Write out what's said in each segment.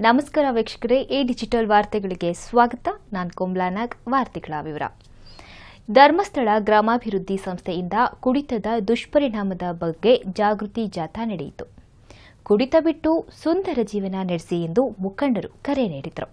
ನಮಸ್ಕಾರ ವೀಕ್ಷಕರೇ A digital ವಾರ್ತೆಗಳಿಗೆ ಸ್ವಾಗತ ನಾನು ಕೋಮ್ಲಾನಾಗ್ ವಾರ್ತೆಗಳ ವಿವರ ಧರ್ಮಸ್ಥಳ ಗ್ರಾಮಾಭಿವೃದ್ಧಿ ಸಂಸ್ಥೆಯಿಂದ ಕುಡಿತದ ದುಷ್ಪರಿಣಾಮದ ಬಗ್ಗೆ ಜಾಗೃತಿ ಜಾಥಾ ನಡೆಯಿತು ಕುಡಿತ ಬಿಟ್ಟು ಸುಂದರ ಜೀವನ ನಡೆಸಿ ಎಂದು ಮುಖಂಡರು ಕರೆ ನೀಡಿದರು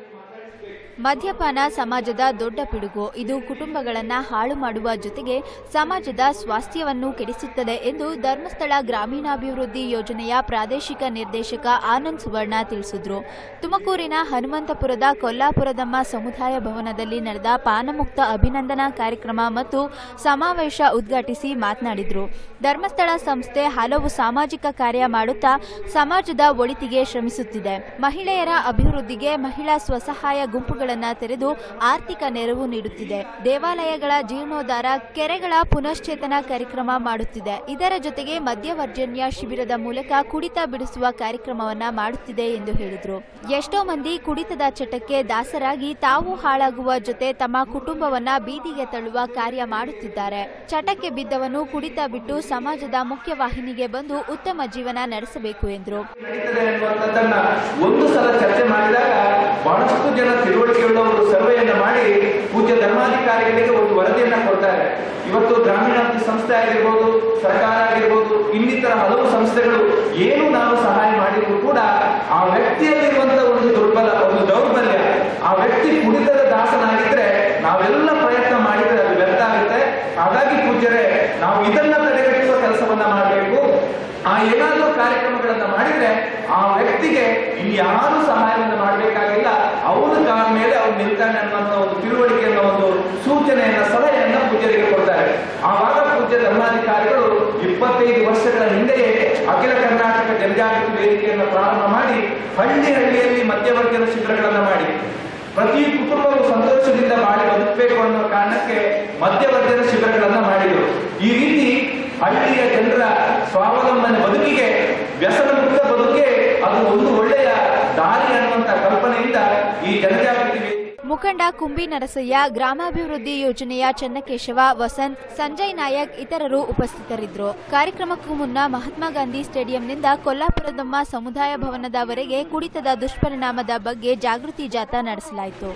ಮದ್ಯಪಾನ ಸಮಾಜದ ದೊಡ್ಡ ಪಿಡುಗು ಇದು ಕುಟುಂಬಗಳನ್ನ ಹಾಳು ಮಾಡುವ ಜೊತೆಗೆ ಸಮಾಜದ ಸ್ವಾಸ್ಥ್ಯವನ್ನು ಕೆಡಿಸುತ್ತದೆ ಎಂದು ಧರ್ಮಸ್ಥಳ ಗ್ರಾಮೀಣಾಭಿವೃದ್ಧಿ ಯೋಜನೆಯ ಪ್ರಾದೇಶಿಕ ನಿರ್ದೇಶಕ ಆನಂದ್ ಸುವರ್ಣ ತಿಳಿಸಿದ್ರು ತುಮಕೂರಿನ ಹನುಮಂತಪುರದ ಕೊಲ್ಲಾಪುರದಮ್ಮ ಸಮುದಾಯ ಭವನದಲ್ಲಿ ನಡೆದ ಪಾನಮುಕ್ತ ಅಭಿನಂದನಾ ಕಾರ್ಯಕ್ರಮ ಮತ್ತು ಸಮಾವೇಶ ಉದ್ಘಾಟಿಸಿ ಮಾತನಾಡಿದ್ರು ಧರ್ಮಸ್ಥಳ ಸಂಸ್ಥೆ ಹಲವು ಸಾಮಾಜಿಕ ಕಾರ್ಯ ಮಾಡುತ್ತಾ ಸಮಾಜದ ಒಳಿತಿಗೆ ಶ್ರಮಿಸುತ್ತಿದೆ ಮಹಿಳೆಯರ ಅಭಿವೃದ್ಧಿಗೆ ಮಹಿಳಾ ಸ್ವಸಹಾಯ ಗುಂಪುಗಳನ್ನ ತೆರೆದು ಆರ್ಥಿಕ ನೆರವು ನೀಡುತ್ತಿದೆ ದೇವಾಲಯಗಳ ಜೀರ್ಣೋದ್ಧಾರ ಕೆರೆಗಳ ಪುನಶ್ಚೇತನ ಕಾರ್ಯಕ್ರಮ ಮಾಡುತ್ತಿದೆ ಇದರ ಜೊತೆಗೆ ಮದ್ಯವರ್ಜನ್ಯ ಶಿಬಿರದ ಮೂಲಕ ಕುಡಿತ ಬಿಡಿಸುವ ಕಾರ್ಯಕ್ರಮವನ್ನ ಮಾಡುತ್ತಿದೆ ಎಂದು ಹೇಳಿದರು ಎಷ್ಟೋ ಮಂದಿ ಕುಡಿತದ ಚಟಕ್ಕೆ ದಾಸರಾಗಿ ತಾವು ಹಾಳಾಗುವ ಜೊತೆ ತಮ್ಮ ಕುಟುಂಬವನ್ನ ಬೀದಿಗೆ ತಳ್ಳುವ ಕಾರ್ಯ ಮಾಡುತ್ತಿದ್ದಾರೆ ಚಟಕ್ಕೆ ಬಿದ್ದವನು ಕುಡಿತ ಬಿಟ್ಟು ಸಮಾಜದ ಮುಖ್ಯವಾಹಿನಿಗೆ ಬಂದು ಉತ್ತಮ ಜೀವನ ನಡೆಸಬೇಕು ಎಂದರು ನಡೀತದೆ ಅನ್ನುವಂಥದ್ದನ್ನ ಒಂದು ಸಲ ಚರ್ಚೆ ಮಾಡಿದಾಗ ಬಹಳಷ್ಟು ಜನ ತಿಳುವಳಿಕೆಯುಳ್ಳವರು ಸರ್ವೆಯನ್ನ ಮಾಡಿ ಪೂಜ್ಯ ಧರ್ಮಾಧಿಕಾರಿಗಳಿಗೆ ಒಂದು ವರದಿಯನ್ನ ಕೊಡ್ತಾರೆ ಇವತ್ತು ಗ್ರಾಮೀಣಾಭಿವೃದ್ಧಿ ಸಂಸ್ಥೆ ಆಗಿರ್ಬೋದು ಸರ್ಕಾರ ಆಗಿರ್ಬೋದು ಇನ್ನಿತರ ಹಲವು ಸಂಸ್ಥೆಗಳು ಏನು ನಾವು ಸಹಾಯ ಮಾಡಿದ್ರು ಕೂಡ ಆ ವ್ಯಕ್ತಿಯಲ್ಲಿರುವಂತಹ ಒಂದು ದುರ್ಬಲ ಒಂದು ದೌರ್ಬಲ್ಯ ಆ ವ್ಯಕ್ತಿ ಕುಡಿತದ ದಾಸನಾಗಿದ್ರೆ ನಾವೆಲ್ಲ ಪ್ರಯತ್ನ ಮಾಡಿದ್ರೆ ಅದು ವ್ಯರ್ಥ ಆಗುತ್ತೆ ಹಾಗಾಗಿ ಪೂಜ್ಯರೇ ನಾವು ಇದನ್ನ ತಡೆಗಟ್ಟುವ ಕೆಲಸವನ್ನ ಮಾಡಬೇಕು ಆ ಏನಾದರೂ ಕಾರ್ಯಕ್ರಮಗಳನ್ನ ಮಾಡಿದ್ರೆ ಆ ವ್ಯಕ್ತಿಗೆ ಇನ್ಯಾರು ಸಹಾಯವನ್ನು ಮಾಡಬೇಕಾಗಿಲ್ಲ ಅವನ ಕಾಲ ಮೇಲೆ ಅವ್ನು ನಿಲ್ತಾನೆ ಅನ್ನುವಂಥ ಒಂದು ತಿಳುವಳಿಕೆಯನ್ನು ಒಂದು ಸೂಚನೆಯನ್ನ ಸಲಹೆಯನ್ನ ಪೂಜ್ಯರಿಗೆ ಕೊಡ್ತಾರೆ ಆವಾಗ ಪೂಜ್ಯ ಧರ್ಮಾಧಿಕಾರಿಗಳು ಇಪ್ಪತ್ತೈದು ವರ್ಷಗಳ ಹಿಂದೆಯೇ ಅಖಿಲ ಕರ್ನಾಟಕ ಜನಜಾಗೃತಿ ವೇದಿಕೆಯನ್ನು ಪ್ರಾರಂಭ ಮಾಡಿ ಹಳ್ಳಿ ಹಳ್ಳಿಯಲ್ಲಿ ಮಧ್ಯವರ್ಗದ ಶಿಬಿರಗಳನ್ನ ಮಾಡಿ ಪ್ರತಿ ಕುಟುಂಬವು ಸಂತೋಷದಿಂದ ಬಾಳಿ ಬದುಕಬೇಕು ಅನ್ನೋ ಕಾರಣಕ್ಕೆ ಮಧ್ಯವರ್ಗದ ಶಿಬಿರಗಳನ್ನ ಮಾಡಿದರು ಈ ರೀತಿ ಹಳ್ಳಿಯ ಜನರ ಸ್ವಾವಲಂಬನೆ ಬದುಕಿಗೆ ವ್ಯಸನ ಮುಕ್ತ ಬದುಕಿಗೆ ಅದು ಒಂದು ಒಳ್ಳೆಯ ದಾರಿ ಅನ್ನುವಂತ ಕಲ್ಪನೆಯಿಂದ ಈ ಜನಜಾಗೃತಿ ವೇದಿಕೆ ಮುಖಂಡ ಕುಂಬಿ ನರಸಯ್ಯ ಗ್ರಾಮಾಭಿವೃದ್ಧಿ ಯೋಜನೆಯ ಚನ್ನಕೇಶವ ವಸಂತ್ ಸಂಜಯ್ ನಾಯಕ್ ಇತರರು ಉಪಸ್ಥಿತರಿದ್ದರು ಕಾರ್ಯಕ್ರಮಕ್ಕೂ ಮುನ್ನ ಮಹಾತ್ಮ ಗಾಂಧಿ ಸ್ಟೇಡಿಯಂನಿಂದ ಕೊಲ್ಲಾಪುರದಮ್ಮ ಸಮುದಾಯ ಭವನದವರೆಗೆ ಕುಡಿತದ ದುಷ್ಪರಿಣಾಮದ ಬಗ್ಗೆ ಜಾಗೃತಿ ಜಾಥಾ ನಡೆಸಲಾಯಿತು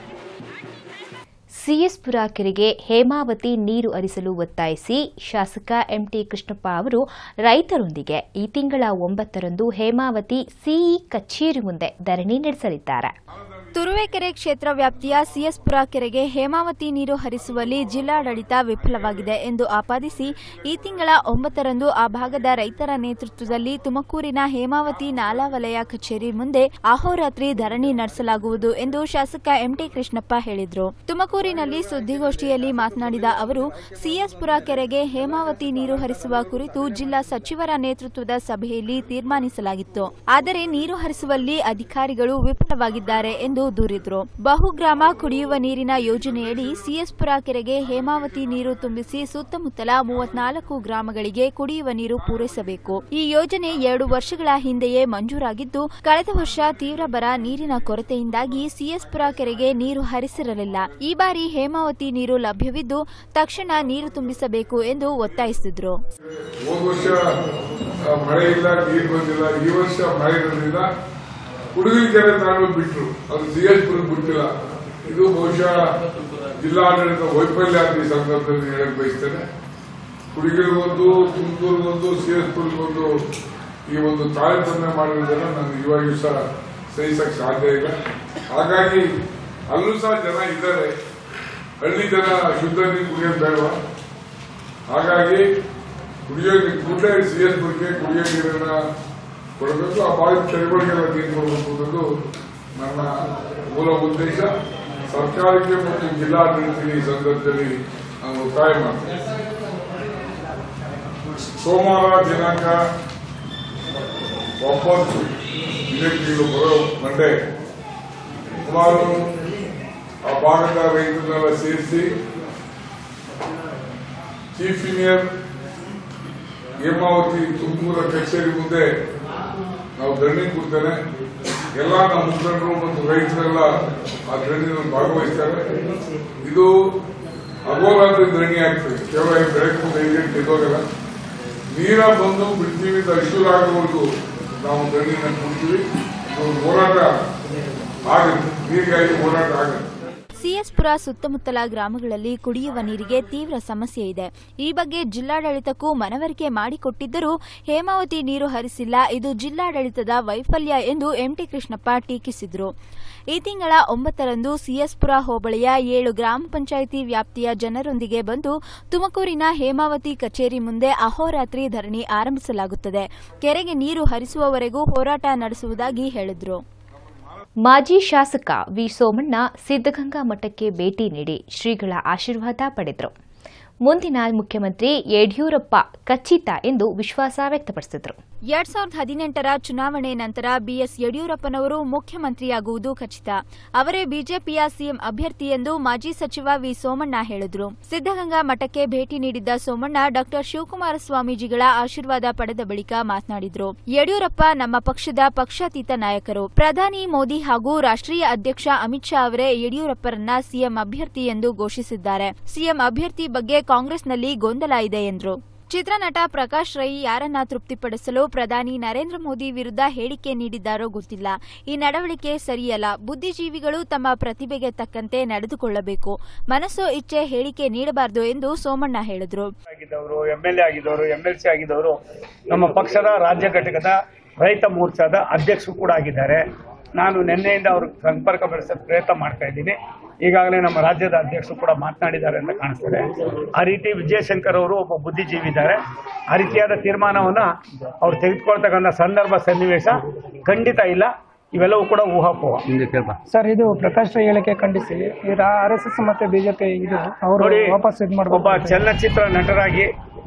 ಸಿಎಸ್ಪುರ ಕೆರೆಗೆ ಹೇಮಾವತಿ ನೀರು ಹರಿಸಲು ಒತ್ತಾಯಿಸಿ ಶಾಸಕ ಎಂಟಿ ಕೃಷ್ಣಪ್ಪ ಅವರು ರೈತರೊಂದಿಗೆ ಈ ತಿಂಗಳ ಒಂಬತ್ತರಂದು ಹೇಮಾವತಿ ಸಿಇ ಕಚೇರಿ ಮುಂದೆ ಧರಣಿ ನಡೆಸಲಿದ್ದಾರೆ ತುರುವೇಕೆರೆ ಕ್ಷೇತ್ರ ವ್ಯಾಪ್ತಿಯ ಸಿಎಸ್ಪುರ ಕೆರೆಗೆ ಹೇಮಾವತಿ ನೀರು ಹರಿಸುವಲ್ಲಿ ಜಿಲ್ಲಾಡಳಿತ ವಿಫಲವಾಗಿದೆ ಎಂದು ಆಪಾದಿಸಿ ಈ ತಿಂಗಳ ಒಂಬತ್ತರಂದು ಆ ಭಾಗದ ರೈತರ ನೇತೃತ್ವದಲ್ಲಿ ತುಮಕೂರಿನ ಹೇಮಾವತಿ ನಾಲಾ ವಲಯ ಕಚೇರಿ ಮುಂದೆ ಅಹೋರಾತ್ರಿ ಧರಣಿ ನಡೆಸಲಾಗುವುದು ಎಂದು ಶಾಸಕ ಎಂಟಿ ಕೃಷ್ಣಪ್ಪ ಹೇಳಿದರು ತುಮಕೂರಿನಲ್ಲಿ ಸುದ್ದಿಗೋಷ್ಠಿಯಲ್ಲಿ ಮಾತನಾಡಿದ ಅವರು ಸಿಎಸ್ಪುರ ಕೆರೆಗೆ ಹೇಮಾವತಿ ನೀರು ಹರಿಸುವ ಕುರಿತು ಜಿಲ್ಲಾ ಸಚಿವರ ನೇತೃತ್ವದ ಸಭೆಯಲ್ಲಿ ತೀರ್ಮಾನಿಸಲಾಗಿತ್ತು ಆದರೆ ನೀರು ಹರಿಸುವಲ್ಲಿ ಅಧಿಕಾರಿಗಳು ವಿಫಲವಾಗಿದ್ದಾರೆ ಎಂದು ದೂರಿದ್ರು ಬಹುಗ್ರಾಮ ಕುಡಿಯುವ ನೀರಿನ ಯೋಜನೆಯಡಿ ಸಿಎಸ್ಪುರ ಕೆರೆಗೆ ಹೇಮಾವತಿ ನೀರು ತುಂಬಿಸಿ ಸುತ್ತಮುತ್ತಲ ಮೂವತ್ನಾಲ್ಕು ಗ್ರಾಮಗಳಿಗೆ ಕುಡಿಯುವ ನೀರು ಪೂರೈಸಬೇಕು ಈ ಯೋಜನೆ ಎರಡು ವರ್ಷಗಳ ಹಿಂದೆಯೇ ಮಂಜೂರಾಗಿದ್ದು ಕಳೆದ ವರ್ಷ ತೀವ್ರ ಬರ ನೀರಿನ ಕೊರತೆಯಿಂದಾಗಿ ಸಿಎಸ್ಪುರ ಕೆರೆಗೆ ನೀರು ಹರಿಸಿರಲಿಲ್ಲ ಈ ಬಾರಿ ಹೇಮಾವತಿ ನೀರು ಲಭ್ಯವಿದ್ದು ತಕ್ಷಣ ನೀರು ತುಂಬಿಸಬೇಕು ಎಂದು ಒತ್ತಾಯಿಸಿದ್ರು ಹೋದ ವರ್ಷ ಆ, ಮಳೆ ಇಲ್ಲ ನೀರು ಬಂದಿಲ್ಲ ಈ ವರ್ಷ ಮಳೆ ಇರೋದ್ರಿಂದ ಕುಡಿಯುವ ಕೆರೆ ತಾಂಡು ಬಿಟ್ರು ಅದು ಸಿ ಎಸ್ ಪುರ ಬಿಟ್ಟಿಲ್ಲ ಇದು ಬಹುಶಃ ಜಿಲ್ಲಾಡಳಿತ ವೈಫಲ್ಯ ಅಂತ ಈ ಸಂದರ್ಭದಲ್ಲಿ ಹೇಳಕ್ ಬಯಸ್ತೇನೆ ಕುಡಿಗಳಿಗೊಂದು ತುಮಕೂರಿಗೊಂದು ಸಿ ಎಸ್ ಪುರಗೊಂದು ಈ ಒಂದು ತಾರತಮ್ಯ ಮಾಡಿರೋದನ್ನ ನಾನು ಇವಾಗಿಯೂ ಸಹ ಸಹಿಸಕ್ ಸಾಧ್ಯ ಇಲ್ಲ ಹಾಗಾಗಿ ಅಲ್ಲೂ ಸಹ ಜನ ಇದ್ದಾರೆ ಹಳ್ಳಿ ಜನ ಶುದ್ಧ ನೀರು ಕುಡಿಯೋದು ಬೇಡವಾ ಹಾಗಾಗಿ ಕುಡಿಯೋ ಕೂಡಲೇ ಸಿ ಎಸ್ ಬಗ್ಗೆ ಕುಡಿಯೋ ನೀರನ್ನ ಕೊಡಬೇಕು ಆ ಭಾಗದ ಚಳವಳಿಗೆಲ್ಲ ನೀರು ಕೊಡಬೇಕು ಅನ್ನೋದು ನನ್ನ ಮೂಲ ಉದ್ದೇಶ ಸರ್ಕಾರಕ್ಕೆ ಮತ್ತು ಜಿಲ್ಲಾಡಳಿತಕ್ಕೆ ಈ ಸಂದರ್ಭದಲ್ಲಿ ನಾನು ಒತ್ತಾಯ ಮಾಡ್ತೇನೆ ಸೋಮವಾರ ದಿನಾಂಕ ಒಂಬತ್ತು ಇದೇ ತಿಂಗಳು ಬರೋ ಮಂಡೆ ಸುಮಾರು ಆ ಭಾಗದ ರೈತರನ್ನೆಲ್ಲ ಸೇರಿಸಿ ಚೀಫ್ ಇಂಜಿನಿಯರ್ ಹೇಮಾವತಿ ತುಮಕೂರ ಕಚೇರಿ ಮುಂದೆ ನಾವು ಧರಣಿ ಕೊಡ್ತೇನೆ ಎಲ್ಲ ನಮ್ಮ ಮುಖಂಡರು ಮತ್ತು ರೈತರೆಲ್ಲ ಆ ಧರಣಿಯಲ್ಲಿ ಭಾಗವಹಿಸ್ತಾರೆ ಇದು ಅಗೋರಾತ್ರಿ ಧರಣಿ ಆಗ್ತದೆ ಕೇವಲ ಈ ಬೆಳಕು ಐದು ಗಂಟೆ ಎದ್ದೋಗಲ್ಲ ನೀರ ಬಂದು ಬಿಡ್ತೀವಿ ಅಂತ ಅಶ್ಯೂರ್ ಆಗುವವರೆಗೂ ನಾವು ಧರಣಿನ ಕೊಡ್ತೀವಿ ಅವ್ರ ಹೋರಾಟ ಆಗುತ್ತೆ ನೀರಿಗಾಗಿ ಹೋರಾಟ ಆಗುತ್ತೆ ಸಿಎಸ್ಪುರ ಸುತ್ತಮುತ್ತಲ ಗ್ರಾಮಗಳಲ್ಲಿ ಕುಡಿಯುವ ನೀರಿಗೆ ತೀವ್ರ ಸಮಸ್ಯೆ ಇದೆ ಈ ಬಗ್ಗೆ ಜಿಲ್ಲಾಡಳಿತಕ್ಕೂ ಮನವರಿಕೆ ಮಾಡಿಕೊಟ್ಟಿದ್ದರೂ ಹೇಮಾವತಿ ನೀರು ಹರಿಸಿಲ್ಲ ಇದು ಜಿಲ್ಲಾಡಳಿತದ ವೈಫಲ್ಯ ಎಂದು ಎಂಟಿ ಕೃಷ್ಣಪ್ಪ ಟೀಕಿಸಿದರು ಈ ತಿಂಗಳ ಒಂಬತ್ತರಂದು ಸಿಎಸ್ಪುರ ಹೋಬಳಿಯ ಏಳು ಗ್ರಾಮ ಪಂಚಾಯಿತಿ ವ್ಯಾಪ್ತಿಯ ಜನರೊಂದಿಗೆ ಬಂದು ತುಮಕೂರಿನ ಹೇಮಾವತಿ ಕಚೇರಿ ಮುಂದೆ ಅಹೋರಾತ್ರಿ ಧರಣಿ ಆರಂಭಿಸಲಾಗುತ್ತದೆ ಕೆರೆಗೆ ನೀರು ಹರಿಸುವವರೆಗೂ ಹೋರಾಟ ನಡೆಸುವುದಾಗಿ ಹೇಳಿದರು ಮಾಜಿ ಶಾಸಕ ವಿ ಸೋಮಣ್ಣ ಸಿದ್ದಗಂಗಾ ಮಠಕ್ಕೆ ಭೇಟಿ ನೀಡಿ ಶ್ರೀಗಳ ಆಶೀರ್ವಾದ ಪಡೆದರು ಮುಂದಿನ ಮುಖ್ಯಮಂತ್ರಿ ಯಡಿಯೂರಪ್ಪ ಖಚಿತ ಎಂದು ವಿಶ್ವಾಸ ವ್ಯಕ್ತಪಡಿಸಿದರು ಎರಡ್ ಸಾವಿರದ ಹದಿನೆಂಟರ ಚುನಾವಣೆ ನಂತರ ಬಿಎಸ್ ಯಡಿಯೂರಪ್ಪನವರು ಮುಖ್ಯಮಂತ್ರಿಯಾಗುವುದು ಖಚಿತ ಅವರೇ ಬಿಜೆಪಿಯ ಸಿಎಂ ಅಭ್ಯರ್ಥಿ ಎಂದು ಮಾಜಿ ಸಚಿವ ವಿ ಸೋಮಣ್ಣ ಹೇಳಿದರು ಸಿದ್ದಗಂಗಾ ಮಠಕ್ಕೆ ಭೇಟಿ ನೀಡಿದ್ದ ಸೋಮಣ್ಣ ಡಾ ಶಿವಕುಮಾರ ಸ್ವಾಮೀಜಿಗಳ ಆಶೀರ್ವಾದ ಪಡೆದ ಬಳಿಕ ಮಾತನಾಡಿದರು ಯಡಿಯೂರಪ್ಪ ನಮ್ಮ ಪಕ್ಷದ ಪಕ್ಷಾತೀತ ನಾಯಕರು ಪ್ರಧಾನಿ ಮೋದಿ ಹಾಗೂ ರಾಷ್ಟ್ರೀಯ ಅಧ್ಯಕ್ಷ ಅಮಿತ್ ಶಾ ಅವರೇ ಯಡಿಯೂರಪ್ಪರನ್ನ ಸಿಎಂ ಅಭ್ಯರ್ಥಿ ಎಂದು ಘೋಷಿಸಿದ್ದಾರೆ ಸಿಎಂ ಅಭ್ಯರ್ಥಿ ಬಗ್ಗೆ ಕಾಂಗ್ರೆಸ್ನಲ್ಲಿ ಗೊಂದಲ ಇದೆ ಎಂದರು ಚಿತ್ರನಟ ಪ್ರಕಾಶ್ ರೈ ಯಾರನ್ನ ತೃಪ್ತಿಪಡಿಸಲು ಪ್ರಧಾನಿ ನರೇಂದ್ರ ಮೋದಿ ವಿರುದ್ಧ ಹೇಳಿಕೆ ನೀಡಿದ್ದಾರೋ ಗೊತ್ತಿಲ್ಲ ಈ ನಡವಳಿಕೆ ಸರಿಯಲ್ಲ ಬುದ್ಧಿಜೀವಿಗಳು ತಮ್ಮ ಪ್ರತಿಭೆಗೆ ತಕ್ಕಂತೆ ನಡೆದುಕೊಳ್ಳಬೇಕು ಮನಸ್ಸೋ ಇಚ್ಛೆ ಹೇಳಿಕೆ ನೀಡಬಾರದು ಎಂದು ಸೋಮಣ್ಣ ಹೇಳಿದರು ಆಗಿದ್ದವರು ಎಂ ಎಲ್ ಎ ಆಗಿದ್ದವರು ಎಂ ಎಲ್ ಸಿ ಆಗಿದ್ದವರು ನಮ್ಮ ಪಕ್ಷದ ರಾಜ್ಯ ಘಟಕದ ರೈತ ಮೋರ್ಚಾದ ಅಧ್ಯಕ್ಷರು ಕೂಡ ಆಗಿದ್ದಾರೆ ನಾನು ನಿನ್ನೆಯಿಂದ ಅವ್ರಿಗೆ ಸಂಪರ್ಕ ಬೆಳೆಸೋಕೆ ಪ್ರಯತ್ನ ಮಾಡ್ತಾ ಇದ್ದೀನಿ ಈಗಾಗಲೇ ನಮ್ಮ ರಾಜ್ಯದ ಅಧ್ಯಕ್ಷರು ಕೂಡ ಮಾತನಾಡಿದ್ದಾರೆ ಅಂತ ಕಾಣಿಸ್ತದೆ ಆ ರೀತಿ ವಿಜಯಶಂಕರ್ ಅವರು ಒಬ್ಬ ಬುದ್ಧಿಜೀವಿ ಇದ್ದಾರೆ ಆ ರೀತಿಯಾದ ತೀರ್ಮಾನವನ್ನ ಅವ್ರು ತೆಗೆದುಕೊಳ್ತಕ್ಕಂಥ ಸಂದರ್ಭ ಸನ್ನಿವೇಶ ಖಂಡಿತ ಇಲ್ಲ ಇವೆಲ್ಲವೂ ಕೂಡ ಊಹಾಪೋಹ ಸರ್ ಇದು ಪ್ರಕಾಶ್ ರೈ ಹೇಳಿಕೆ ಖಂಡಿಸಿ ಈ ಆರ್ ಎಸ್ ಎಸ್ ಮತ್ತೆ ಬಿಜೆಪಿ ಇದು ಅವರು ನೋಡಿ ವಾಪಸ್ ಇದು ಒಬ್ಬ ಮಾಡಬೇಕು ಚಲನಚಿತ್ರ ನಟರಾಗಿ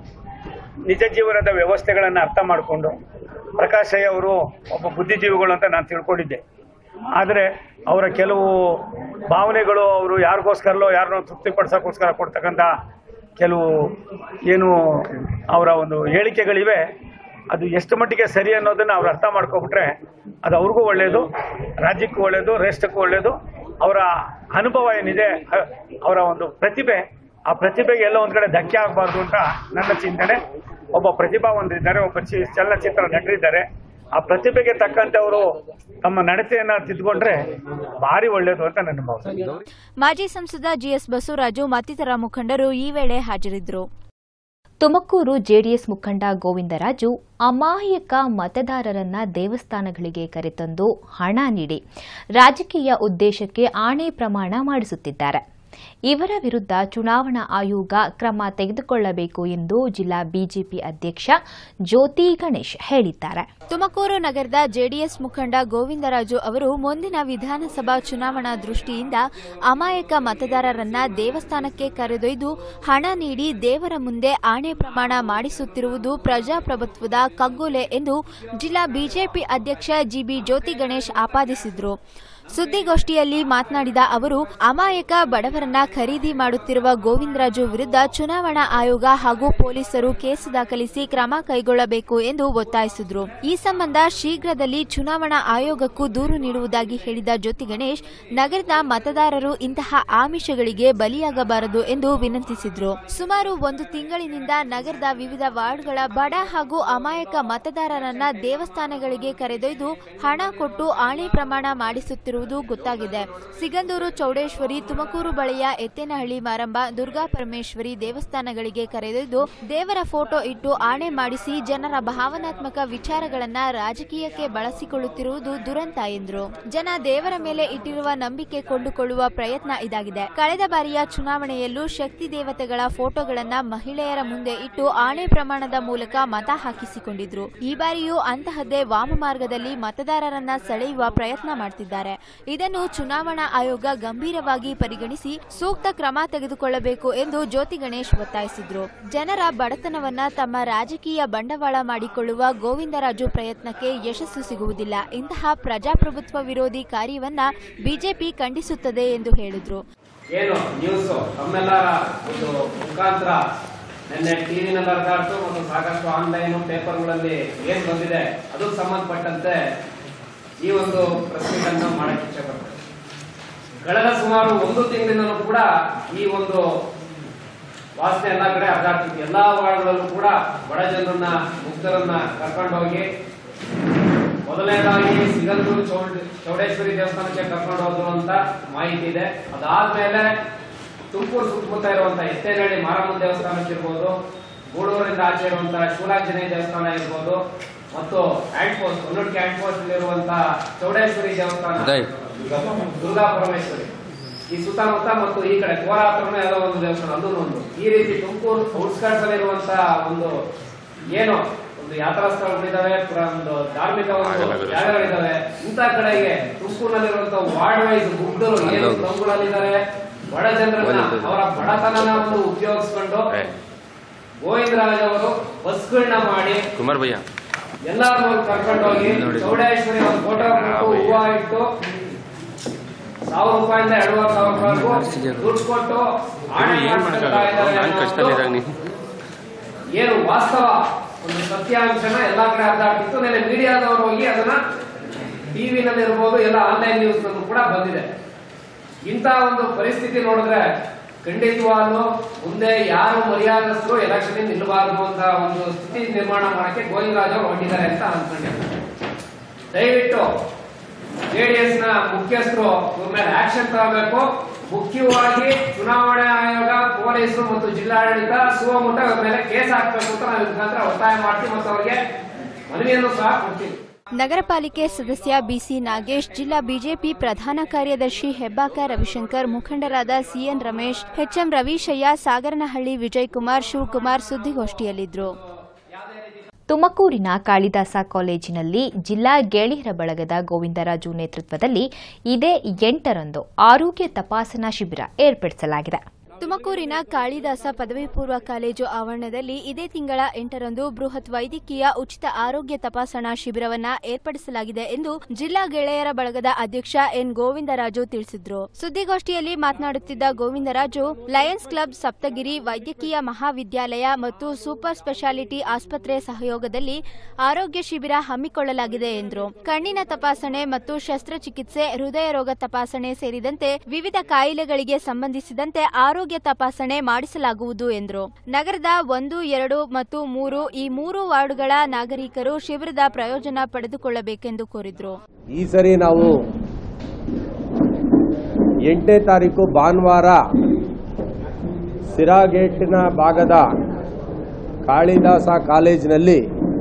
ನಿಜ ಜೀವನದ ವ್ಯವಸ್ಥೆಗಳನ್ನು ಅರ್ಥ ಮಾಡಿಕೊಂಡು ಪ್ರಕಾಶ್ ರೈ ಅವರು ಒಬ್ಬ ಬುದ್ಧಿಜೀವಿಗಳು ಅಂತ ನಾನು ತಿಳ್ಕೊಂಡಿದ್ದೆ ಆದರೆ ಅವರ ಕೆಲವು ಭಾವನೆಗಳು ಅವರು ಯಾರಿಗೋಸ್ಕರಲೋ ಯಾರನ್ನೋ ತೃಪ್ತಿಪಡಿಸೋಕ್ಕೋಸ್ಕರ ಕೊಡ್ತಕ್ಕಂಥ ಕೆಲವು ಏನು ಅವರ ಒಂದು ಹೇಳಿಕೆಗಳಿವೆ ಅದು ಎಷ್ಟು ಮಟ್ಟಿಗೆ ಸರಿ ಅನ್ನೋದನ್ನು ಅವ್ರು ಅರ್ಥ ಮಾಡ್ಕೊಬಿಟ್ರೆ ಅದು ಅವ್ರಿಗೂ ಒಳ್ಳೆಯದು ರಾಜ್ಯಕ್ಕೂ ಒಳ್ಳೆಯದು ರಾಷ್ಟ್ರಕ್ಕೂ ಒಳ್ಳೆಯದು ಅವರ ಅನುಭವ ಏನಿದೆ ಅ- ಅವರ ಒಂದು ಪ್ರತಿಭೆ ಆ ಪ್ರತಿಭೆಗೆ ಎಲ್ಲ ಒಂದ್ ಕಡೆ ಧಕ್ಕೆ ಆಗಬಾರ್ದು ಅಂತ ನನ್ನ ಚಿಂತನೆ ಒಬ್ಬ ಪ್ರತಿಭಾವಂತರಿದ್ದಾರೆ ಒಬ್ಬ ಚಿ- ಚಲನಚಿತ್ರ ನಟರಿದ್ದಾರೆ ಆ ಪ್ರತಿಭೆಗೆ ತಕ್ಕಂತೆ ಅವರು ತಮ್ಮ ನಡತೆಯನ್ನ ತಿದ್ದುಕೊಂಡ್ರೆ ಭಾರಿ ಒಳ್ಳೆಯದು ಅಂತ ನನ್ನ ಭಾವನೆ ಮಾಜಿ ಸಂಸದ ಜಿಎಸ್ ಬಸವರಾಜು ಮತ್ತಿತರ ಮುಖಂಡರು ಈ ವೇಳೆ ಹಾಜರಿದ್ದರು ತುಮಕೂರು ಜೆಡಿಎಸ್ ಮುಖಂಡ ಗೋವಿಂದರಾಜು ಅಮಾಯಕ ಮತದಾರರನ್ನ ದೇವಸ್ಥಾನಗಳಿಗೆ ಕರೆತಂದು ಹಣ ನೀಡಿ ರಾಜಕೀಯ ಉದ್ದೇಶಕ್ಕೆ ಆಣೆ ಪ್ರಮಾಣ ಮಾಡಿಸುತ್ತಿದ್ದಾರೆ ಇವರ ವಿರುದ್ಧ ಚುನಾವಣಾ ಆಯೋಗ ಕ್ರಮ ತೆಗೆದುಕೊಳ್ಳಬೇಕು ಎಂದು ಜಿಲ್ಲಾ ಬಿಜೆಪಿ ಅಧ್ಯಕ್ಷ ಜ್ಯೋತಿ ಗಣೇಶ್ ಹೇಳಿದ್ದಾರೆ ತುಮಕೂರು ನಗರದ ಜೆಡಿಎಸ್ ಮುಖಂಡ ಗೋವಿಂದರಾಜು ಅವರು ಮುಂದಿನ ವಿಧಾನಸಭಾ ಚುನಾವಣಾ ದೃಷ್ಟಿಯಿಂದ ಅಮಾಯಕ ಮತದಾರರನ್ನ ದೇವಸ್ಥಾನಕ್ಕೆ ಕರೆದೊಯ್ದು ಹಣ ನೀಡಿ ದೇವರ ಮುಂದೆ ಆಣೆ ಪ್ರಮಾಣ ಮಾಡಿಸುತ್ತಿರುವುದು ಪ್ರಜಾಪ್ರಭುತ್ವದ ಕಗ್ಗೊಲೆ ಎಂದು ಜಿಲ್ಲಾ ಬಿಜೆಪಿ ಅಧ್ಯಕ್ಷ ಜಿಬಿ ಜ್ಯೋತಿ ಗಣೇಶ್ ಆಪಾದಿಸಿದರು ಸುದ್ದಿಗೋಷ್ಠಿಯಲ್ಲಿ ಮಾತನಾಡಿದ ಅವರು ಅಮಾಯಕ ಬಡವರನ್ನ ಖರೀದಿ ಮಾಡುತ್ತಿರುವ ಗೋವಿಂದರಾಜು ವಿರುದ್ಧ ಚುನಾವಣಾ ಆಯೋಗ ಹಾಗೂ ಪೊಲೀಸರು ಕೇಸು ದಾಖಲಿಸಿ ಕ್ರಮ ಕೈಗೊಳ್ಳಬೇಕು ಎಂದು ಒತ್ತಾಯಿಸಿದರು ಈ ಸಂಬಂಧ ಶೀಘ್ರದಲ್ಲಿ ಚುನಾವಣಾ ಆಯೋಗಕ್ಕೂ ದೂರು ನೀಡುವುದಾಗಿ ಹೇಳಿದ ಜ್ಯೋತಿ ಗಣೇಶ್ ನಗರದ ಮತದಾರರು ಇಂತಹ ಆಮಿಷಗಳಿಗೆ ಬಲಿಯಾಗಬಾರದು ಎಂದು ವಿನಂತಿಸಿದ್ರು ಸುಮಾರು ಒಂದು ತಿಂಗಳಿನಿಂದ ನಗರದ ವಿವಿಧ ವಾರ್ಡ್ಗಳ ಬಡ ಹಾಗೂ ಅಮಾಯಕ ಮತದಾರರನ್ನ ದೇವಸ್ಥಾನಗಳಿಗೆ ಕರೆದೊಯ್ದು ಹಣ ಕೊಟ್ಟು ಆಣೆ ಪ್ರಮಾಣ ಮಾಡಿಸುತ್ತಿರುವುದು ಗೊತ್ತಾಗಿದೆ ಸಿಗಂದೂರು ಚೌಡೇಶ್ವರಿ ತುಮಕೂರು ಬಳಿಯ ಎತ್ತೇನಹಳ್ಳಿ ಮಾರಂಬ ದುರ್ಗಾ ಪರಮೇಶ್ವರಿ ದೇವಸ್ಥಾನಗಳಿಗೆ ಕರೆದೊಯ್ದು ದೇವರ ಫೋಟೋ ಇಟ್ಟು ಆಣೆ ಮಾಡಿಸಿ ಜನರ ಭಾವನಾತ್ಮಕ ವಿಚಾರಗಳನ್ನ ರಾಜಕೀಯಕ್ಕೆ ಬಳಸಿಕೊಳ್ಳುತ್ತಿರುವುದು ದುರಂತ ಎಂದರು ಜನ ದೇವರ ಮೇಲೆ ಇಟ್ಟಿರುವ ನಂಬಿಕೆ ಕೊಂಡುಕೊಳ್ಳುವ ಪ್ರಯತ್ನ ಇದಾಗಿದೆ ಕಳೆದ ಬಾರಿಯ ಚುನಾವಣೆಯಲ್ಲೂ ಶಕ್ತಿ ದೇವತೆಗಳ ಫೋಟೋಗಳನ್ನ ಮಹಿಳೆಯರ ಮುಂದೆ ಇಟ್ಟು ಆಣೆ ಪ್ರಮಾಣದ ಮೂಲಕ ಮತ ಹಾಕಿಸಿಕೊಂಡಿದ್ರು ಈ ಬಾರಿಯೂ ಅಂತಹದ್ದೇ ವಾಮ ಮಾರ್ಗದಲ್ಲಿ ಮತದಾರರನ್ನ ಸೆಳೆಯುವ ಪ್ರಯತ್ನ ಮಾಡ್ತಿದ್ದಾರೆ ಇದನ್ನು ಚುನಾವಣಾ ಆಯೋಗ ಗಂಭೀರವಾಗಿ ಪರಿಗಣಿಸಿ ಸೂಕ್ತ ಕ್ರಮ ತೆಗೆದುಕೊಳ್ಳಬೇಕು ಎಂದು ಜ್ಯೋತಿ ಗಣೇಶ್ ಒತ್ತಾಯಿಸಿದ್ರು ಜನರ ಬಡತನವನ್ನ ತಮ್ಮ ರಾಜಕೀಯ ಬಂಡವಾಳ ಮಾಡಿಕೊಳ್ಳುವ ಗೋವಿಂದರಾಜು ಪ್ರಯತ್ನಕ್ಕೆ ಯಶಸ್ಸು ಸಿಗುವುದಿಲ್ಲ ಇಂತಹ ಪ್ರಜಾಪ್ರಭುತ್ವ ವಿರೋಧಿ ಕಾರ್ಯವನ್ನ ಬಿಜೆಪಿ ಖಂಡಿಸುತ್ತದೆ ಎಂದು ಹೇಳಿದ್ರು ಏನು ನ್ಯೂಸ್ ತಮ್ಮೆಲ್ಲರ ಒಂದು ಮುಖಾಂತರ ನಿನ್ನೆ ಟಿವಿನಲ್ಲಿ ಹರಿದಾಡ್ತು ಮತ್ತು ಸಾಕಷ್ಟು ಆನ್ಲೈನ್ ಪೇಪರ್ಗಳಲ್ಲಿ ಏನ್ ಬಂದಿದೆ ಅದಕ್ಕೆ ಸಂಬಂಧಪಟ್ಟಂತೆ ಈ ಒಂದು ಪ್ರೆಸ್ ಮೀಟ್ ಅನ್ನು ಮಾಡಕ್ಕೆ ಇಚ್ಛೆ ಪಡ್ತೇನೆ ಕಳೆದ ಸುಮಾರು ಒಂದು ತಿಂಗಳಿನಲ್ಲೂ ಕೂಡ ಈ ಒಂದು ವಾಸನೆ ಎಲ್ಲಾ ಕಡೆ ಹರಿದಾಡ್ತಿತ್ತು ಎಲ್ಲಾ ವಾರ್ಡ್ಗಳಲ್ಲೂ ಕೂಡ ಬಡ ಜನರನ್ನ ಮುಗ್ಧರನ್ನ ಕರ್ಕೊಂಡು ಹೋಗಿ ಮೊದಲನೇದಾಗಿ ಸಿಗಂದೂರು ಚೌಡ ಚೌಡೇಶ್ವರಿ ದೇವಸ್ಥಾನಕ್ಕೆ ಕರ್ಕೊಂಡು ಹೋದ್ರು ಅಂತ ಮಾಹಿತಿ ಇದೆ ಅದಾದ್ಮೇಲೆ ತುಮಕೂರು ಸುತ್ತಮುತ್ತ ಇರುವಂತ ಎತ್ತೇನಹಳ್ಳಿ ಮಾರಮ್ಮನ ದೇವಸ್ಥಾನಕ್ಕೆ ಇರ್ಬೋದು ಗೂಳೂರಿಂದ ಆಚೆ ಇರುವಂತಹ ಶೂಲಾಂಜನೇಯ ದೇವಸ್ಥಾನ ಇರ್ಬೋದು ಮತ್ತು ಹ್ಯಾಂಡ್ ಪೋಸ್ಟ್ ಹೊನ್ನೂರ್ಕೆ ಹ್ಯಾಂಡ್ ಪೋಸ್ಟ್ ಇರುವಂತಹ ಚೌಡೇಶ್ವರಿ ದೇವಸ್ಥಾನ ದುರ್ಗಾ ಪರಮೇಶ್ವರಿ ಈ ಸುತ್ತಮುತ್ತ ಮತ್ತು ಈ ಕಡೆ ಕೋರ ಹತ್ರನೇ ಯಾವುದೋ ಒಂದು ದೇವಸ್ಥಾನ ಅದೂ ಒಂದು ಈ ರೀತಿ ತುಮಕೂರು ಔಟ್ಸ್ಕರ್ಟ್ಸ್ ಅಲ್ಲಿರುವಂತಹ ಒಂದು ಏನು ಒಂದು ಯಾತ್ರಾ ಸ್ಥಳಗಳಿದಾವೆ ಪ್ರ- ಒಂದು ಧಾರ್ಮಿಕ ಒಂದು ಜಾಗಗಳಿದಾವೆ ಇಂಥ ಕಡೆಗೆ ತುಮಕೂರಿನಲ್ಲಿರುವಂತಹ ವಾರ್ಡ್ ವೈಸ್ ಗುಡ್ಡರು ಏನು ತಂಗುಳಲ್ಲಿದ್ದಾರೆ ಬಡ ಜನರನ್ನ ಅವರ ಬಡತನನ ಒಂದು ಉಪಯೋಗಿಸ್ಕೊಂಡು ಗೋವಿಂದರಾಜ್ ಅವರು ಬಸ್ಗಳನ್ನ ಮಾಡಿ ಕುಮಾರ್ ಭಯ್ಯ ಎಲ್ಲಾರು ಕರ್ಕೊಂಡೋಗಿ ಚೌಡೇಶ್ವರಿ ಒಂದು ಫೋಟೋ ಕೊಟ್ಟು ಹೂವ ಇಟ್ಟು ಸಾವಿರ ರೂಪಾಯಿಂದ ಎರಡೂವರೆ ಸಾವಿರ ರೂಪಾಯಿಗೂ ದುಡ್ಡು ಕೊಟ್ಟು ಆಣೆ ಏನ್ ಮಾಡಿಸ್ಕೊಳ್ತಾ ಇದ್ದಾರೆ ನಾನು ಕಷ್ಟದಲ್ಲಿದ್ದಾಗ ಅನ್ನೋದು ನೀನು ಏನು ವಾಸ್ತವ ಒಂದು ಸತ್ಯಾಂಶನ ಎಲ್ಲಾ ಕಡೆ ಹರಿದಾಡ್ತಿತ್ತು ನೆನೆ ಮೀಡಿಯಾದವರು ಹೋಗಿ ಅದನ್ನ ಟಿವಿನಲ್ಲಿ ಇರ್ಬೋದು ಎಲ್ಲ ಆನ್ಲೈನ್ ನ್ಯೂಸ್ ಕೂಡ ಬಂದಿದೆ ಇಂಥ ಒಂದು ಪರಿಸ್ಥಿತಿ ನೋಡಿದ್ರೆ ಖಂಡಿತವಾಗ್ಲೂ ಮುಂದೆ ಯಾರು ಮರ್ಯಾದಸ್ಥರು ಎಲೆಕ್ಷನ್ ನಿಲ್ಲಬಾರದು ಅಂತ ಒಂದು ಸ್ಥಿತಿ ನಿರ್ಮಾಣ ಮಾಡಕ್ಕೆ ಗೋವಿಂದರಾಜ್ ಅವರು ಹೊರಟಿದ್ದಾರೆ ಅಂತ ಅನ್ಕೊಂಡಿದ್ದಾರೆ ದಯವಿಟ್ಟು ಜೆಡಿಎಸ್ ನ ಮುಖ್ಯಸ್ಥರು ಇವ್ರ ಮೇಲೆ ಆಕ್ಷನ್ ತಗೋಬೇಕು ಮುಖ್ಯವಾಗಿ ಚುನಾವಣಾ ಆಯೋಗ ಪೊಲೀಸರು ಮತ್ತು ಜಿಲ್ಲಾಡಳಿತ ಸುವಮುಟ ಇವ್ರ ಮೇಲೆ ಕೇಸ್ ಹಾಕ್ಬೇಕು ಅಂತ ನಾವು ಇದ್ರ ನಂತರ ಒತ್ತಾಯ ಮಾಡ್ತೀವಿ ಮತ್ತು ಅವರಿಗೆ ಮನವಿಯನ್ನು ಸಹ ಕೊಡ್ತೀವಿ ನಗರ ಪಾಲಿಕೆ ಸದಸ್ಯ ಬಿಸಿ ನಾಗೇಶ್ ಜಿಲ್ಲಾ ಬಿಜೆಪಿ ಪ್ರಧಾನ ಕಾರ್ಯದರ್ಶಿ ಹೆಬ್ಬಾಕ ರವಿಶಂಕರ್ ಮುಖಂಡರಾದ ಸಿಎನ್ ರಮೇಶ್ ಎಚ್ಎಂ ರವೀಶಯ್ಯ ಸಾಗರನಹಳ್ಳಿ ವಿಜಯಕುಮಾರ್ ಶಿವಕುಮಾರ್ ಸುದ್ದಿಗೋಷ್ಠಿಯಲ್ಲಿದ್ದರು ತುಮಕೂರಿನ ಕಾಳಿದಾಸ ಕಾಲೇಜಿನಲ್ಲಿ ಜಿಲ್ಲಾ ಗೆಳೆಯರ ಬಳಗದ ಗೋವಿಂದರಾಜು ನೇತೃತ್ವದಲ್ಲಿ ಇದೇ ಎಂಟರಂದು ಆರೋಗ್ಯ ತಪಾಸಣಾ ಶಿಬಿರ ಏರ್ಪಡಿಸಲಾಗಿದೆ ತುಮಕೂರಿನ ಕಾಳಿದಾಸ ಪದವಿ ಪೂರ್ವ ಕಾಲೇಜು ಆವರಣದಲ್ಲಿ ಇದೇ ತಿಂಗಳ ಎಂಟರಂದು ಬೃಹತ್ ವೈದ್ಯಕೀಯ ಉಚಿತ ಆರೋಗ್ಯ ತಪಾಸಣಾ ಶಿಬಿರವನ್ನ ಏರ್ಪಡಿಸಲಾಗಿದೆ ಎಂದು ಜಿಲ್ಲಾ ಗೆಳೆಯರ ಬಳಗದ ಅಧ್ಯಕ್ಷ ಎನ್ ಗೋವಿಂದರಾಜು ತಿಳಿಸಿದ್ರು ಸುದ್ದಿಗೋಷ್ಠಿಯಲ್ಲಿ ಮಾತನಾಡುತ್ತಿದ್ದ ಗೋವಿಂದರಾಜು ಲಯನ್ಸ್ ಕ್ಲಬ್ ಸಪ್ತಗಿರಿ ವೈದ್ಯಕೀಯ ಮಹಾವಿದ್ಯಾಲಯ ಮತ್ತು ಸೂಪರ್ ಸ್ಪೆಷಾಲಿಟಿ ಆಸ್ಪತ್ರೆ ಸಹಯೋಗದಲ್ಲಿ ಆರೋಗ್ಯ ಶಿಬಿರ ಹಮ್ಮಿಕೊಳ್ಳಲಾಗಿದೆ ಎಂದರು ಕಣ್ಣಿನ ತಪಾಸಣೆ ಮತ್ತು ಶಸ್ತ್ರಚಿಕಿತ್ಸೆ ಹೃದಯ ರೋಗ ತಪಾಸಣೆ ಸೇರಿದಂತೆ ವಿವಿಧ ಕಾಯಿಲೆಗಳಿಗೆ ಸಂಬಂಧಿಸಿದಂತೆ ಆರೋಗ್ಯ ತಪಾಸಣೆ ಮಾಡಿಸಲಾಗುವುದು ಎಂದರು ನಗರದ ಒಂದು ಎರಡು ಮತ್ತು ಮೂರು ಈ ಮೂರು ವಾರ್ಡುಗಳ ನಾಗರಿಕರು ಶಿಬಿರದ ಪ್ರಯೋಜನ ಪಡೆದುಕೊಳ್ಳಬೇಕೆಂದು ಕೋರಿದ್ರು ಈ ಸರಿ ನಾವು ಎಂಟನೇ ತಾರೀಕು ಭಾನುವಾರ ಸಿರಾಗೇಟಿನ ಭಾಗದ ಕಾಳಿದಾಸ ಕಾಲೇಜಿನಲ್ಲಿ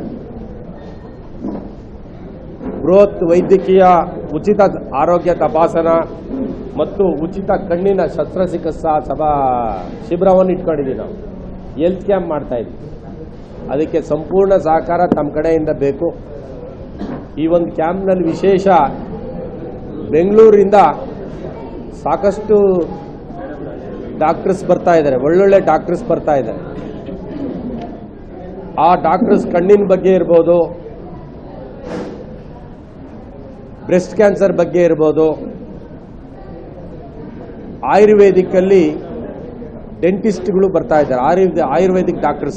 ಬೃಹತ್ ವೈದ್ಯಕೀಯ ಉಚಿತ ಆರೋಗ್ಯ ತಪಾಸಣಾ ಮತ್ತು ಉಚಿತ ಕಣ್ಣಿನ ಶಸ್ತ್ರಚಿಕಿತ್ಸಾ ಸಭಾ ಶಿಬಿರವನ್ನು ಇಟ್ಕೊಂಡಿದ್ದೀವಿ ನಾವು ಹೆಲ್ತ್ ಕ್ಯಾಂಪ್ ಮಾಡ್ತಾ ಇದ್ವಿ ಅದಕ್ಕೆ ಸಂಪೂರ್ಣ ಸಹಕಾರ ತಮ್ಮ ಕಡೆಯಿಂದ ಬೇಕು ಈ ಒಂದು ಕ್ಯಾಂಪ್ನಲ್ಲಿ ವಿಶೇಷ ಬೆಂಗಳೂರಿಂದ ಸಾಕಷ್ಟು ಡಾಕ್ಟರ್ಸ್ ಬರ್ತಾ ಇದ್ದಾರೆ ಒಳ್ಳೊಳ್ಳೆ ಡಾಕ್ಟರ್ಸ್ ಬರ್ತಾ ಇದ್ದಾರೆ ಆ ಡಾಕ್ಟರ್ಸ್ ಕಣ್ಣಿನ ಬಗ್ಗೆ ಇರ್ಬೋದು ಬ್ರೆಸ್ಟ್ ಕ್ಯಾನ್ಸರ್ ಬಗ್ಗೆ ಇರ್ಬೋದು ಆಯುರ್ವೇದಿಕ್ಕಲ್ಲಿ ಡೆಂಟಿಸ್ಟ್ಗಳು ಬರ್ತಾ ಇದ್ದಾರೆ ಆಯುರ್ವೇದ ಆಯುರ್ವೇದಿಕ್ ಡಾಕ್ಟರ್ಸ್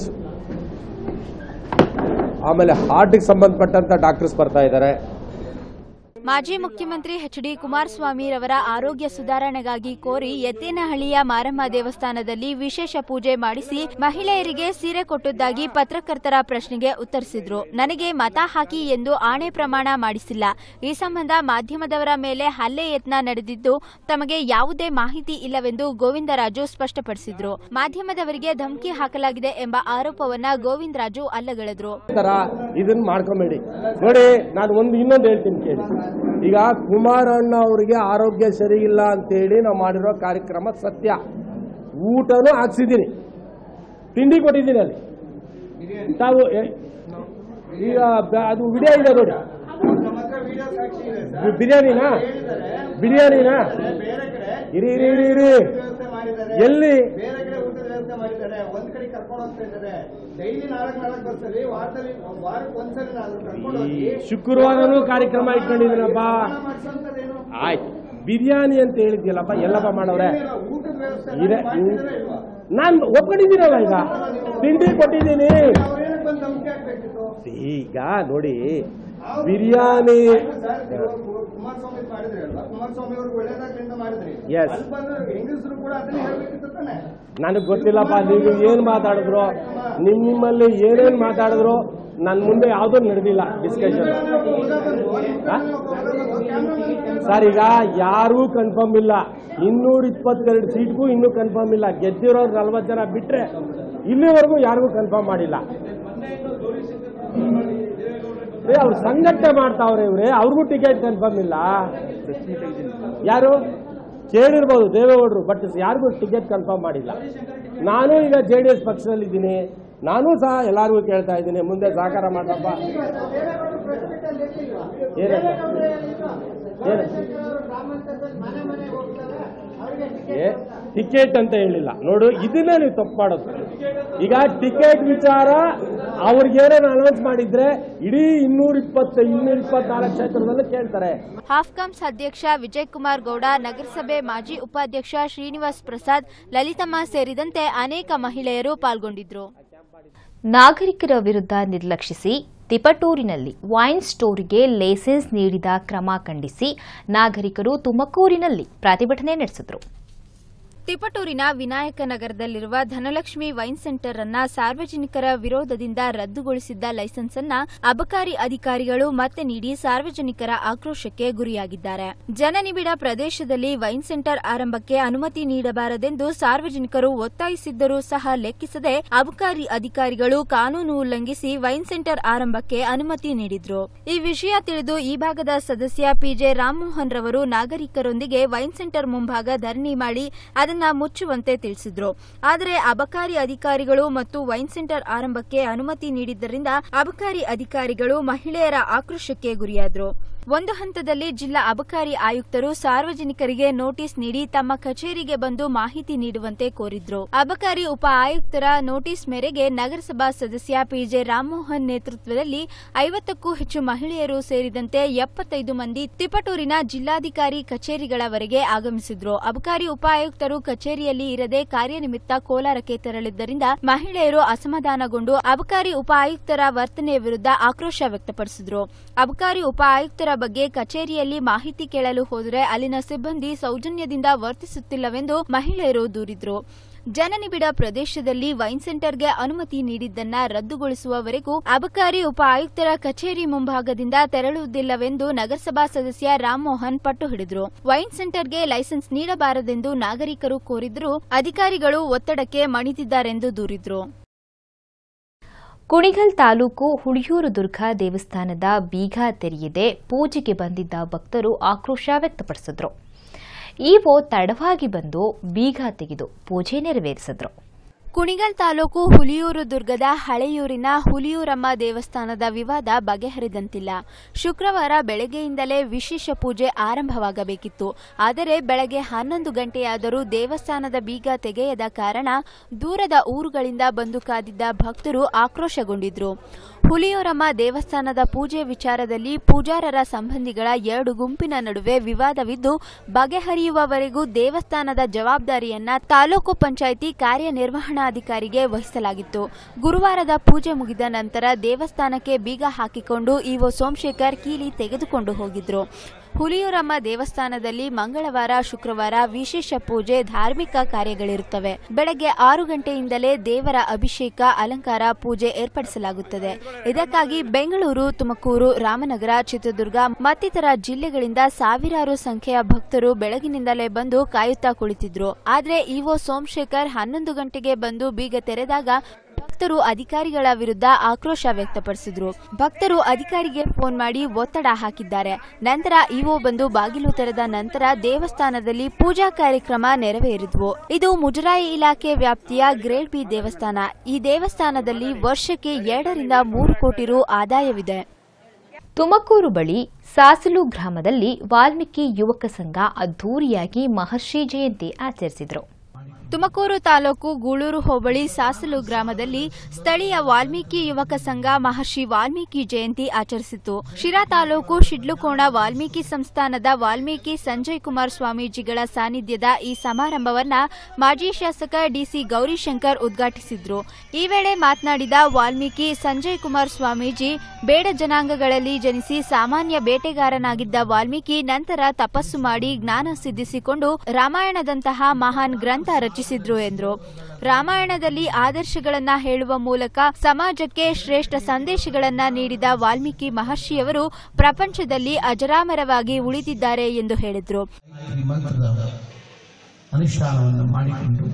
ಆಮೇಲೆ ಹಾರ್ಟ್ಗೆ ಸಂಬಂಧಪಟ್ಟಂತ ಡಾಕ್ಟರ್ಸ್ ಬರ್ತಾ ಇದ್ದಾರೆ ಮಾಜಿ ಮುಖ್ಯಮಂತ್ರಿ ಎಚ್ ಡಿ ಕುಮಾರಸ್ವಾಮಿರವರ ಆರೋಗ್ಯ ಸುಧಾರಣೆಗಾಗಿ ಕೋರಿ ಎತ್ತೇನಹಳ್ಳಿಯ ಮಾರಮ್ಮ ದೇವಸ್ಥಾನದಲ್ಲಿ ವಿಶೇಷ ಪೂಜೆ ಮಾಡಿಸಿ ಮಹಿಳೆಯರಿಗೆ ಸೀರೆ ಕೊಟ್ಟದ್ದಾಗಿ ಪತ್ರಕರ್ತರ ಪ್ರಶ್ನೆಗೆ ಉತ್ತರಿಸಿದ್ರು ನನಗೆ ಮತ ಹಾಕಿ ಎಂದು ಆಣೆ ಪ್ರಮಾಣ ಮಾಡಿಸಿಲ್ಲ ಈ ಸಂಬಂಧ ಮಾಧ್ಯಮದವರ ಮೇಲೆ ಹಲ್ಲೆ ಯತ್ನ ನಡೆದಿದ್ದು ತಮಗೆ ಯಾವುದೇ ಮಾಹಿತಿ ಇಲ್ಲವೆಂದು ಗೋವಿಂದರಾಜು ಸ್ಪಷ್ಟಪಡಿಸಿದ್ರು ಮಾಧ್ಯಮದವರಿಗೆ ಧಮಕಿ ಹಾಕಲಾಗಿದೆ ಎಂಬ ಆರೋಪವನ್ನ ಗೋವಿಂದರಾಜು ಅಲ್ಲಗಳೆದ್ರು ತರ ಇದನ್ನ ಮಾಡ್ಕೊಂಬೇಡಿ ನೋಡಿ ನಾನು ಒಂದು ಇನ್ನೊಂದು ಹೇಳ್ತೀನಿ ಕೇಳಿ ಈಗ ಕುಮಾರಣ್ಣ ಅವರಿಗೆ ಆರೋಗ್ಯ ಸರಿ ಇಲ್ಲ ಅಂತೇಳಿ ನಾವು ಮಾಡಿರೋ ಕಾರ್ಯಕ್ರಮ ಸತ್ಯ ಊಟನೂ ಹಾಕ್ಸಿದ್ದೀನಿ ತಿಂಡಿ ಕೊಟ್ಟಿದ್ದೀನಿ ಅಲ್ಲಿ ತಾವು ಎ- ಈಗ ಬ- ಅದು ವಿಡಿಯೋ ಇದೆ ನೋಡಿ ಬಿ- ಬಿರಿಯಾನಿನಾ ಬಿರಿಯಾನಿನಾ ಇರಿ ಇರಿ ಇರಿ ಇರಿ ಎಲ್ಲಿ ಬೇರೆ ಕಡೆ ಊಟದ ವ್ಯವಸ್ಥೆ ಮಾಡಿದ್ದಾರೆ ಒಂದ್ ಕಡೆ ಕರ್ಕೊಂಡು ಹೋಗ್ತಾ ಇದ್ದಾರೆ ಡೈಲಿ ನಾಲ್ಕು ನಾಲ್ಕು ಬಸ್ಸಲ್ಲಿ ವಾರದಲ್ಲಿ ವಾರಕ್ಕೆ ಒಂದ್ಸರಿ ನಾನು ಕರ್ಕೊಂಡು ಹೋಗಿ ಶುಕ್ರವಾರನೂ ಕಾರ್ಯಕ್ರಮ ಇಟ್ಕೊಂಡಿದ್ದೀನಪ್ಪ ಮಾಡಿಸೋಂಥದ್ದೇನು ಆಯ್ತು ಬಿರಿಯಾನಿ ಅಂತ ಹೇಳಿದ್ಯಲ್ಲಪ್ಪ ಎಲ್ಲಪ್ಪ ಮಾಡವ್ರೆ ಊಟದ ವ್ಯವಸ್ಥೆ ಇದೆ ಮಾಡ್ತಿದಾರಾ ಇಲ್ವಾ ನಾನು ಒಪ್ಕೊಂಡಿದ್ದೀನಲ್ಲ ಈಗ ತಿಂಡಿ ಕೊಟ್ಟಿದ್ದೀನಿ ಅವ್ರೇನಕ್ಕೆ ಬಂದು ಧಮಕಿ ಹಾಕ್ಬೇಕಿತ್ತು ಈಗ ನೋಡಿ ಬಿರಿಯಾನಿ ಸರ್ ನೀವು ಕುಮಾರಸ್ವಾಮಿ ಮಾಡಿದ್ರಿ ಅಲ್ವಾ ಕುಮಾರಸ್ವಾಮಿ ಅವ್ರಿಗೆ ಒಳ್ಳೇದಾಗ್ಲಿಂದ ಮಾಡಿದ್ರಿ Yes. ಅಲ್ಲಿ ಬಂದು ಹೆಂಗಸರು ಕೂಡ ಅದನ್ನೇ ಹೇಳ್ಬೇಕಿತ್ತು ತಾನೆ ನನಗೆ ಗೊತ್ತಿಲ್ಲಪ್ಪ ನೀವು ಏನ್ ಮಾತಾಡಿದ್ರು ನಿಮ್ ನಿಮ್ಮಲ್ಲಿ ಏನೇನ್ ಮಾತಾಡಿದ್ರು ನನ್ನ ಮುಂದೆ ಯಾವುದೂ ನಡೆದಿಲ್ಲ ಡಿಸ್ಕಷನ್ ಸರ್ ಈಗ ಯಾರೂ ಕನ್ಫರ್ಮ್ ಇಲ್ಲ ಇನ್ನೂರ ಇಪ್ಪತ್ತೆರಡು ಸೀಟ್ಗೂ ಇನ್ನೂ ಕನ್ಫರ್ಮ್ ಇಲ್ಲ ಗೆದ್ದಿರೋರು ನಲ್ವತ್ತು ಜನ ಬಿಟ್ರೆ ಇಲ್ಲಿವರೆಗೂ ಯಾರಿಗೂ ಕನ್ಫರ್ಮ್ ಮಾಡಿಲ್ಲ ಏ ಅವ್ರು ಸಂಘಟನೆ ಮಾಡ್ತಾವ್ರೆ ಇವ್ರೆ ಅವ್ರಿಗೂ ಟಿಕೆಟ್ ಕನ್ಫರ್ಮ್ ಇಲ್ಲ ಯಾರು ಕೇಳಿರ್ಬೋದು ದೇವೇಗೌಡರು ಬಟ್ ಯಾರಿಗೂ ಟಿಕೆಟ್ ಕನ್ಫರ್ಮ್ ಮಾಡಿಲ್ಲ ನಾನು ಈಗ ಜೆ ಡಿ ಎಸ್ ಪಕ್ಷದಲ್ಲಿದ್ದೀನಿ ನಾನು ಸಹ ಎಲ್ಲರಿಗೂ ಕೇಳ್ತಾ ಇದ್ದೀನಿ ಮುಂದೆ ಸಹಕಾರ ಮಾಡಪ್ಪ ಏನಂತ ಏನು ಏ ಟಿಕೆಟ್ ಅಂತ ಹೇಳಿಲ್ಲ ನೋಡು ಇದನ್ನೇ ನೀವು ತಪ್ಪು ಮಾಡೋದು ಈಗ ಟಿಕೆಟ್ ವಿಚಾರ ಅವ್ರಿಗೇನೇನು ಅನೌನ್ಸ್ ಮಾಡಿದ್ರೆ ಇಡೀ ಇನ್ನೂರ ಇಪ್ಪತ್ತು ಇನ್ನೂರ ಇಪ್ಪತ್ನಾಲ್ಕು ಕ್ಷೇತ್ರದಲ್ಲೂ ಕೇಳ್ತಾರೆ ಹಾಫ್ಕಾಮ್ಸ್ ಅಧ್ಯಕ್ಷ ವಿಜಯ್ ಕುಮಾರ್ ಗೌಡ ನಗರಸಭೆ ಮಾಜಿ ಉಪಾಧ್ಯಕ್ಷ ಶ್ರೀನಿವಾಸ್ ಪ್ರಸಾದ್ ಲಲಿತಮ್ಮ ಸೇರಿದಂತೆ ಅನೇಕ ಮಹಿಳೆಯರು ಪಾಲ್ಗೊಂಡಿದ್ರು ನಾಗರಿಕರ ವಿರುದ್ಧ ನಿರ್ಲಕ್ಷಿಸಿ ತಿಪಟೂರಿನಲ್ಲಿ ವೈನ್ ಸ್ಟೋರಿಗೆ ಲೈಸೆನ್ಸ್ ನೀಡಿದ ಕ್ರಮ ಖಂಡಿಸಿ ನಾಗರಿಕರು ತುಮಕೂರಿನಲ್ಲಿ ಪ್ರತಿಭಟನೆ ನಡೆಸಿದರು ತಿಪಟೂರಿನ ವಿನಾಯಕ ನಗರದಲ್ಲಿರುವ ಧನಲಕ್ಷ್ಮಿ ವೈನ್ ಸೆಂಟರ್ ಅನ್ನ ಸಾರ್ವಜನಿಕರ ವಿರೋಧದಿಂದ ರದ್ದುಗೊಳಿಸಿದ್ದ ಲೈಸೆನ್ಸ್ ಅನ್ನ ಅಬಕಾರಿ ಅಧಿಕಾರಿಗಳು ಮತ್ತೆ ನೀಡಿ ಸಾರ್ವಜನಿಕರ ಆಕ್ರೋಶಕ್ಕೆ ಗುರಿಯಾಗಿದ್ದಾರೆ ಜನನಿಬಿಡ ಪ್ರದೇಶದಲ್ಲಿ ವೈನ್ ಸೆಂಟರ್ ಆರಂಭಕ್ಕೆ ಅನುಮತಿ ನೀಡಬಾರದೆಂದು ಸಾರ್ವಜನಿಕರು ಒತ್ತಾಯಿಸಿದ್ದರೂ ಸಹ ಲೆಕ್ಕಿಸದೆ ಅಬಕಾರಿ ಅಧಿಕಾರಿಗಳು ಕಾನೂನು ಉಲ್ಲಂಘಿಸಿ ವೈನ್ ಸೆಂಟರ್ ಆರಂಭಕ್ಕೆ ಅನುಮತಿ ನೀಡಿದ್ರು ಈ ವಿಷಯ ತಿಳಿದು ಈ ಭಾಗದ ಸದಸ್ಯ ಪಿಜೆ ರಾಮಮೋಹನ್ ರವರು ನಾಗರಿಕರೊಂದಿಗೆ ವೈನ್ ಸೆಂಟರ್ ಮುಂಭಾಗ ಧರಣಿ ಮಾಡಿ ಅದನ್ನ ಮುಚ್ಚುವಂತೆ ತಿಳಿಸಿದ್ರು ಆದರೆ ಅಬಕಾರಿ ಅಧಿಕಾರಿಗಳು ಮತ್ತು ವೈನ್ ಸೆಂಟರ್ ಆರಂಭಕ್ಕೆ ಅನುಮತಿ ನೀಡಿದ್ದರಿಂದ ಅಬಕಾರಿ ಅಧಿಕಾರಿಗಳು ಮಹಿಳೆಯರ ಆಕ್ರೋಶಕ್ಕೆ ಗುರಿಯಾದ್ರು ಒಂದು ಹಂತದಲ್ಲಿ ಜಿಲ್ಲಾ ಅಬಕಾರಿ ಆಯುಕ್ತರು ಸಾರ್ವಜನಿಕರಿಗೆ ನೋಟಿಸ್ ನೀಡಿ ತಮ್ಮ ಕಚೇರಿಗೆ ಬಂದು ಮಾಹಿತಿ ನೀಡುವಂತೆ ಕೋರಿದ್ರು ಅಬಕಾರಿ ಉಪ ಆಯುಕ್ತರ ನೋಟಿಸ್ ಮೇರೆಗೆ ನಗರಸಭಾ ಸದಸ್ಯ ಪಿಜೆ ರಾಮಮೋಹನ್ ನೇತೃತ್ವದಲ್ಲಿ ಐವತ್ತಕ್ಕೂ ಹೆಚ್ಚು ಮಹಿಳೆಯರು ಸೇರಿದಂತೆ ಎಪ್ಪತ್ತೈದು ಮಂದಿ ತಿಪಟೂರಿನ ಜಿಲ್ಲಾಧಿಕಾರಿ ಕಚೇರಿಗಳವರೆಗೆ ಆಗಮಿಸಿದ್ರು ಅಬಕಾರಿ ಉಪ ಆಯುಕ್ತರು ಕಚೇರಿಯಲ್ಲಿ ಇರದೆ ಕಾರ್ಯನಿಮಿತ್ತ ಕೋಲಾರಕ್ಕೆ ತೆರಳಿದ್ದರಿಂದ ಮಹಿಳೆಯರು ಅಸಮಾಧಾನಗೊಂಡು ಅಬಕಾರಿ ಉಪ ಆಯುಕ್ತರ ವರ್ತನೆಯ ವಿರುದ್ಧ ಆಕ್ರೋಶ ವ್ಯಕ್ತಪಡಿಸಿದ್ರು ಅಬಕಾರಿ ಉಪ ಆಯುಕ್ತರ ಬಗ್ಗೆ ಕಚೇರಿಯಲ್ಲಿ ಮಾಹಿತಿ ಕೇಳಲು ಹೋದರೆ ಅಲ್ಲಿನ ಸಿಬ್ಬಂದಿ ಸೌಜನ್ಯದಿಂದ ವರ್ತಿಸುತ್ತಿಲ್ಲವೆಂದು ಮಹಿಳೆಯರು ದೂರಿದ್ರು ಜನನಿಬಿಡ ಪ್ರದೇಶದಲ್ಲಿ ವೈನ್ ಸೆಂಟರ್ಗೆ ಅನುಮತಿ ನೀಡಿದ್ದನ್ನ ರದ್ದುಗೊಳಿಸುವವರೆಗೂ ಅಬಕಾರಿ ಉಪ ಆಯುಕ್ತರ ಕಚೇರಿ ಮುಂಭಾಗದಿಂದ ತೆರಳುವುದಿಲ್ಲವೆಂದು ನಗರಸಭಾ ಸದಸ್ಯ ರಾಮಮೋಹನ್ ಪಟ್ಟು ಹಿಡಿದ್ರು ವೈನ್ ಸೆಂಟರ್ಗೆ ಲೈಸೆನ್ಸ್ ನೀಡಬಾರದೆಂದು ನಾಗರಿಕರು ಕೋರಿದ್ರೂ ಅಧಿಕಾರಿಗಳು ಒತ್ತಡಕ್ಕೆ ಮಣಿದಿದ್ದಾರೆಂದು ದೂರಿದ್ರು ಕುಣಿಗಲ್ ತಾಲೂಕು ಹುಳಿಯೂರು ದುರ್ಗ ದೇವಸ್ಥಾನದ ಬೀಗ ತೆರೆಯದೆ ಪೂಜೆಗೆ ಬಂದಿದ್ದ ಭಕ್ತರು ಆಕ್ರೋಶ ವ್ಯಕ್ತಪಡಿಸಿದ್ರು ಈವೋ ತಡವಾಗಿ ಬಂದು ಬೀಗ ತೆಗೆದು ಪೂಜೆ ನೆರವೇರಿಸಿದ್ರು ಕುಣಿಗಲ್ ತಾಲೂಕು ಹುಲಿಯೂರು ದುರ್ಗದ ಹಳೆಯೂರಿನ ಹುಲಿಯೂರಮ್ಮ ದೇವಸ್ಥಾನದ ವಿವಾದ ಬಗೆಹರಿದಂತಿಲ್ಲ ಶುಕ್ರವಾರ ಬೆಳಗ್ಗೆಯಿಂದಲೇ ವಿಶೇಷ ಪೂಜೆ ಆರಂಭವಾಗಬೇಕಿತ್ತು ಆದರೆ ಬೆಳಗ್ಗೆ ಹನ್ನೊಂದು ಗಂಟೆಯಾದರೂ ದೇವಸ್ಥಾನದ ಬೀಗ ತೆಗೆಯದ ಕಾರಣ ದೂರದ ಊರುಗಳಿಂದ ಬಂದು ಕಾದಿದ್ದ ಭಕ್ತರು ಆಕ್ರೋಶಗೊಂಡಿದ್ರು ಹುಲಿಯೂರಮ್ಮ ದೇವಸ್ಥಾನದ ಪೂಜೆ ವಿಚಾರದಲ್ಲಿ ಪೂಜಾರರ ಸಂಬಂಧಿಗಳ ಎರಡು ಗುಂಪಿನ ನಡುವೆ ವಿವಾದವಿದ್ದು ಬಗೆಹರಿಯುವವರೆಗೂ ದೇವಸ್ಥಾನದ ಜವಾಬ್ದಾರಿಯನ್ನ ತಾಲೂಕು ಪಂಚಾಯಿತಿ ಕಾರ್ಯನಿರ್ವಹಣಾಧಿಕಾರಿಗೆ ವಹಿಸಲಾಗಿತ್ತು ಗುರುವಾರದ ಪೂಜೆ ಮುಗಿದ ನಂತರ ದೇವಸ್ಥಾನಕ್ಕೆ ಬೀಗ ಹಾಕಿಕೊಂಡು ಇಒ ಸೋಮಶೇಖರ್ ಕೀಲಿ ತೆಗೆದುಕೊಂಡು ಹೋಗಿದ್ರು ಹುಲಿಯೂರಮ್ಮ ದೇವಸ್ಥಾನದಲ್ಲಿ ಮಂಗಳವಾರ ಶುಕ್ರವಾರ ವಿಶೇಷ ಪೂಜೆ ಧಾರ್ಮಿಕ ಕಾರ್ಯಗಳಿರುತ್ತವೆ ಬೆಳಗ್ಗೆ ಆರು ಗಂಟೆಯಿಂದಲೇ ದೇವರ ಅಭಿಷೇಕ ಅಲಂಕಾರ ಪೂಜೆ ಏರ್ಪಡಿಸಲಾಗುತ್ತದೆ ಇದಕ್ಕಾಗಿ ಬೆಂಗಳೂರು ತುಮಕೂರು ರಾಮನಗರ ಚಿತ್ರದುರ್ಗ ಮತ್ತಿತರ ಜಿಲ್ಲೆಗಳಿಂದ ಸಾವಿರಾರು ಸಂಖ್ಯೆಯ ಭಕ್ತರು ಬೆಳಗಿನಿಂದಲೇ ಬಂದು ಕಾಯುತ್ತಾ ಕುಳಿತಿದ್ರು ಆದ್ರೆ ಇಒ ಸೋಮಶೇಖರ್ ಹನ್ನೊಂದು ಗಂಟೆಗೆ ಬಂದು ಬೀಗ ತೆರೆದಾಗ ಭಕ್ತರು ಅಧಿಕಾರಿಗಳ ವಿರುದ್ಧ ಆಕ್ರೋಶ ವ್ಯಕ್ತಪಡಿಸಿದ್ರು ಭಕ್ತರು ಅಧಿಕಾರಿಗೆ ಫೋನ್ ಮಾಡಿ ಒತ್ತಡ ಹಾಕಿದ್ದಾರೆ ನಂತರ ಇಒ ಬಂದು ಬಾಗಿಲು ತೆರೆದ ನಂತರ ದೇವಸ್ಥಾನದಲ್ಲಿ ಪೂಜಾ ಕಾರ್ಯಕ್ರಮ ನೆರವೇರಿದ್ವು ಇದು ಮುಜರಾಯಿ ಇಲಾಖೆ ವ್ಯಾಪ್ತಿಯ ಗ್ರೇಡ್ ಬಿ ದೇವಸ್ಥಾನ ಈ ದೇವಸ್ಥಾನದಲ್ಲಿ ವರ್ಷಕ್ಕೆ ಎರಡರಿಂದ ಮೂರು ಕೋಟಿ ರು ಆದಾಯವಿದೆ ತುಮಕೂರು ಬಳಿ ಸಾಸಲು ಗ್ರಾಮದಲ್ಲಿ ವಾಲ್ಮೀಕಿ ಯುವಕ ಸಂಘ ಅದ್ದೂರಿಯಾಗಿ ಮಹರ್ಷಿ ಜಯಂತಿ ಆಚರಿಸಿದರು ತುಮಕೂರು ತಾಲೂಕು ಗೂಳೂರು ಹೋಬಳಿ ಸಾಸಲು ಗ್ರಾಮದಲ್ಲಿ ಸ್ಥಳೀಯ ವಾಲ್ಮೀಕಿ ಯುವಕ ಸಂಘ ಮಹರ್ಷಿ ವಾಲ್ಮೀಕಿ ಜಯಂತಿ ಆಚರಿಸಿತು ಶಿರಾ ತಾಲೂಕು ಶಿಡ್ಲುಕೋಣ ವಾಲ್ಮೀಕಿ ಸಂಸ್ಥಾನದ ವಾಲ್ಮೀಕಿ ಸಂಜಯ್ ಕುಮಾರ್ ಸ್ವಾಮೀಜಿಗಳ ಸಾನ್ನಿಧ್ಯದ ಈ ಸಮಾರಂಭವನ್ನ ಮಾಜಿ ಶಾಸಕ ಡಿಸಿ ಗೌರಿಶಂಕರ್ ಉದ್ಘಾಟಿಸಿದ್ರು ಈ ವೇಳೆ ಮಾತನಾಡಿದ ವಾಲ್ಮೀಕಿ ಸಂಜಯ್ ಕುಮಾರ್ ಸ್ವಾಮೀಜಿ ಬೇಡ ಜನಾಂಗಗಳಲ್ಲಿ ಜನಿಸಿ ಸಾಮಾನ್ಯ ಬೇಟೆಗಾರನಾಗಿದ್ದ ವಾಲ್ಮೀಕಿ ನಂತರ ತಪಸ್ಸು ಮಾಡಿ ಜ್ಞಾನ ಸಿದ್ಧಿಸಿಕೊಂಡು ರಾಮಾಯಣದಂತಹ ಮಹಾನ್ ಗ್ರಂಥ ರಚಿಸಿದ್ರು ಎಂದರು ರಾಮಾಯಣದಲ್ಲಿ ಆದರ್ಶಗಳನ್ನ ಹೇಳುವ ಮೂಲಕ ಸಮಾಜಕ್ಕೆ ಶ್ರೇಷ್ಠ ಸಂದೇಶಗಳನ್ನ ನೀಡಿದ ವಾಲ್ಮೀಕಿ ಮಹರ್ಷಿಯವರು ಪ್ರಪಂಚದಲ್ಲಿ ಅಜರಾಮರವಾಗಿ ಉಳಿದಿದ್ದಾರೆ ಎಂದು ಹೇಳಿದರು ಈ ಮಂತ್ರದ ಅನುಷ್ಠಾನವನ್ನು ಮಾಡಿಕೊಂಡು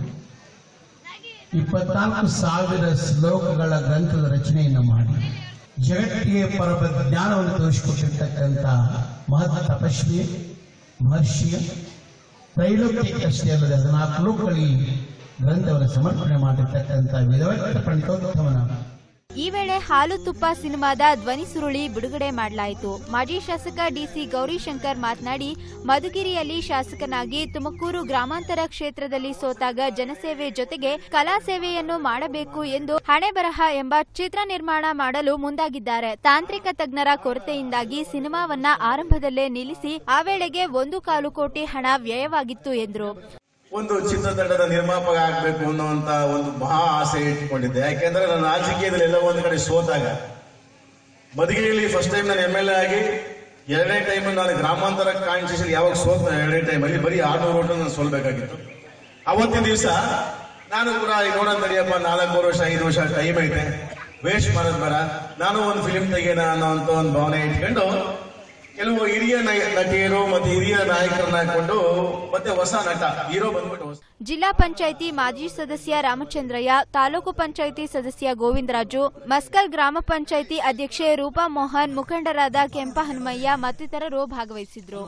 ಇಪ್ಪತ್ನಾಲ್ಕು ಸಾವಿರ ಶ್ಲೋಕಗಳ ಗ್ರಂಥದ ರಚನೆಯನ್ನು ಮಾಡಿ ಜಗತ್ತಿಗೆ ಪರಮ ಜ್ಞಾನವನ್ನು ತೋರಿಸಿಕೊಟ್ಟಿರ್ತಕ್ಕಂಥ ಮಹತ್ ತಪಸ್ವಿ ಮಹರ್ಷಿಯ ತ್ರೈಲೋಕ್ಯಕ್ಕಷ್ಟೇ ಅಲ್ಲದೆ ಹದಿನಾಲ್ಕು ಲೋಕಗಳಿಗೆ ಗ್ರಂಥವನ್ನು ಸಮರ್ಪಣೆ ಮಾಡಿರ್ತಕ್ಕಂಥ ವಿಧವತ್ತ ಪಂಡಿತೋತ್ತಮನ ಈ ವೇಳೆ ಹಾಲು ತುಪ್ಪ ಸಿನಿಮಾದ ಧ್ವನಿ ಸುರುಳಿ ಬಿಡುಗಡೆ ಮಾಡಲಾಯಿತು ಮಾಜಿ ಶಾಸಕ ಡಿಸಿ ಗೌರಿಶಂಕರ್ ಮಾತನಾಡಿ ಮಧುಗಿರಿಯಲ್ಲಿ ಶಾಸಕನಾಗಿ ತುಮಕೂರು ಗ್ರಾಮಾಂತರ ಕ್ಷೇತ್ರದಲ್ಲಿ ಸೋತಾಗ ಜನಸೇವೆ ಜೊತೆಗೆ ಕಲಾ ಸೇವೆಯನ್ನು ಮಾಡಬೇಕು ಎಂದು ಹಣೆ ಬರಹ ಎಂಬ ಚಿತ್ರ ನಿರ್ಮಾಣ ಮಾಡಲು ಮುಂದಾಗಿದ್ದಾರೆ ತಾಂತ್ರಿಕ ತಜ್ಞರ ಕೊರತೆಯಿಂದಾಗಿ ಸಿನಿಮಾವನ್ನ ಆರಂಭದಲ್ಲೇ ನಿಲ್ಲಿಸಿ ಆ ವೇಳೆಗೆ ಒಂದು ಕಾಲು ಕೋಟಿ ಹಣ ವ್ಯಯವಾಗಿತ್ತು ಎಂದರು ಒಂದು ಚಿತ್ರತಂಡದ ನಿರ್ಮಾಪಕ ಆಗಬೇಕು ಅನ್ನುವಂತ ಒಂದು ಮಹಾ ಆಸೆ ಇಟ್ಕೊಂಡಿದ್ದೆ ಯಾಕೆಂದ್ರೆ ನನ್ನ ರಾಜಕೀಯದಲ್ಲಿ ಎಲ್ಲ ಒಂದು ಕಡೆ ಸೋತಾಗ ಮಧುಗಿರಿಯಲ್ಲಿ ಫಸ್ಟ್ ಟೈಮ್ ನಾನು ಎಮ್ ಎಲ್ ಎ ಆಗಿ ಎರಡನೇ ಟೈಮ್ ನಾನು ಗ್ರಾಮಾಂತರ ಕಾನ್ಸ್ಟಿಟ್ಯೂಷನ್ ಯಾವಾಗ ಸೋತ ಎರಡನೇ ಟೈಮ್ ಅಲ್ಲಿ ಬರೀ ಆರ್ನೂರು ಓಟು ನಾನು ಸೋಲ್ಬೇಕಾಗಿತ್ತು ಅವತ್ತಿನ ದಿವಸ ನಾನು ಕೂಡ ಈಗ ನೋಡೋಣ ನಡಿಯಪ್ಪ ನಾಲ್ಕು ವರ್ಷ ಐದು ವರ್ಷ ಟೈಮ್ ಐತೆ ವೇಸ್ಟ್ ಮಾಡೋದ್ ಬೇಡ ನಾನು ಒಂದು ಫಿಲಿಂ ತೆಗೆಯೋಣ ಅನ್ನೋಂತ ಒಂದು ಭಾವನೆ ಇಟ್ಕೊಂಡು ಕೆಲವು ಹಿರಿಯ ನಯ- ನಟಿಯರು ಮತ್ತೆ ಹಿರಿಯ ನಾಯಕರನ್ನ ಹಾಕೊಂಡು ಮತ್ತೆ ಹೊಸ ನಟ ಹೀರೋ ಬಂದ್ಬಿಟ್ಟು ಹೊಸ ಜಿಲ್ಲಾ ಪಂಚಾಯಿತಿ ಮಾಜಿ ಸದಸ್ಯ ರಾಮಚಂದ್ರಯ್ಯ ತಾಲೂಕು ಪಂಚಾಯಿತಿ ಸದಸ್ಯ ಗೋವಿಂದರಾಜು ಮಸ್ಕಲ್ ಗ್ರಾಮ ಪಂಚಾಯಿತಿ ಅಧ್ಯಕ್ಷೆ ರೂಪಾ ಮೋಹನ್ ಮುಖಂಡರಾದ ಕೆಂಪ ಹನುಮಯ್ಯ ಮತ್ತಿತರರು ಭಾಗವಹಿಸಿದ್ರು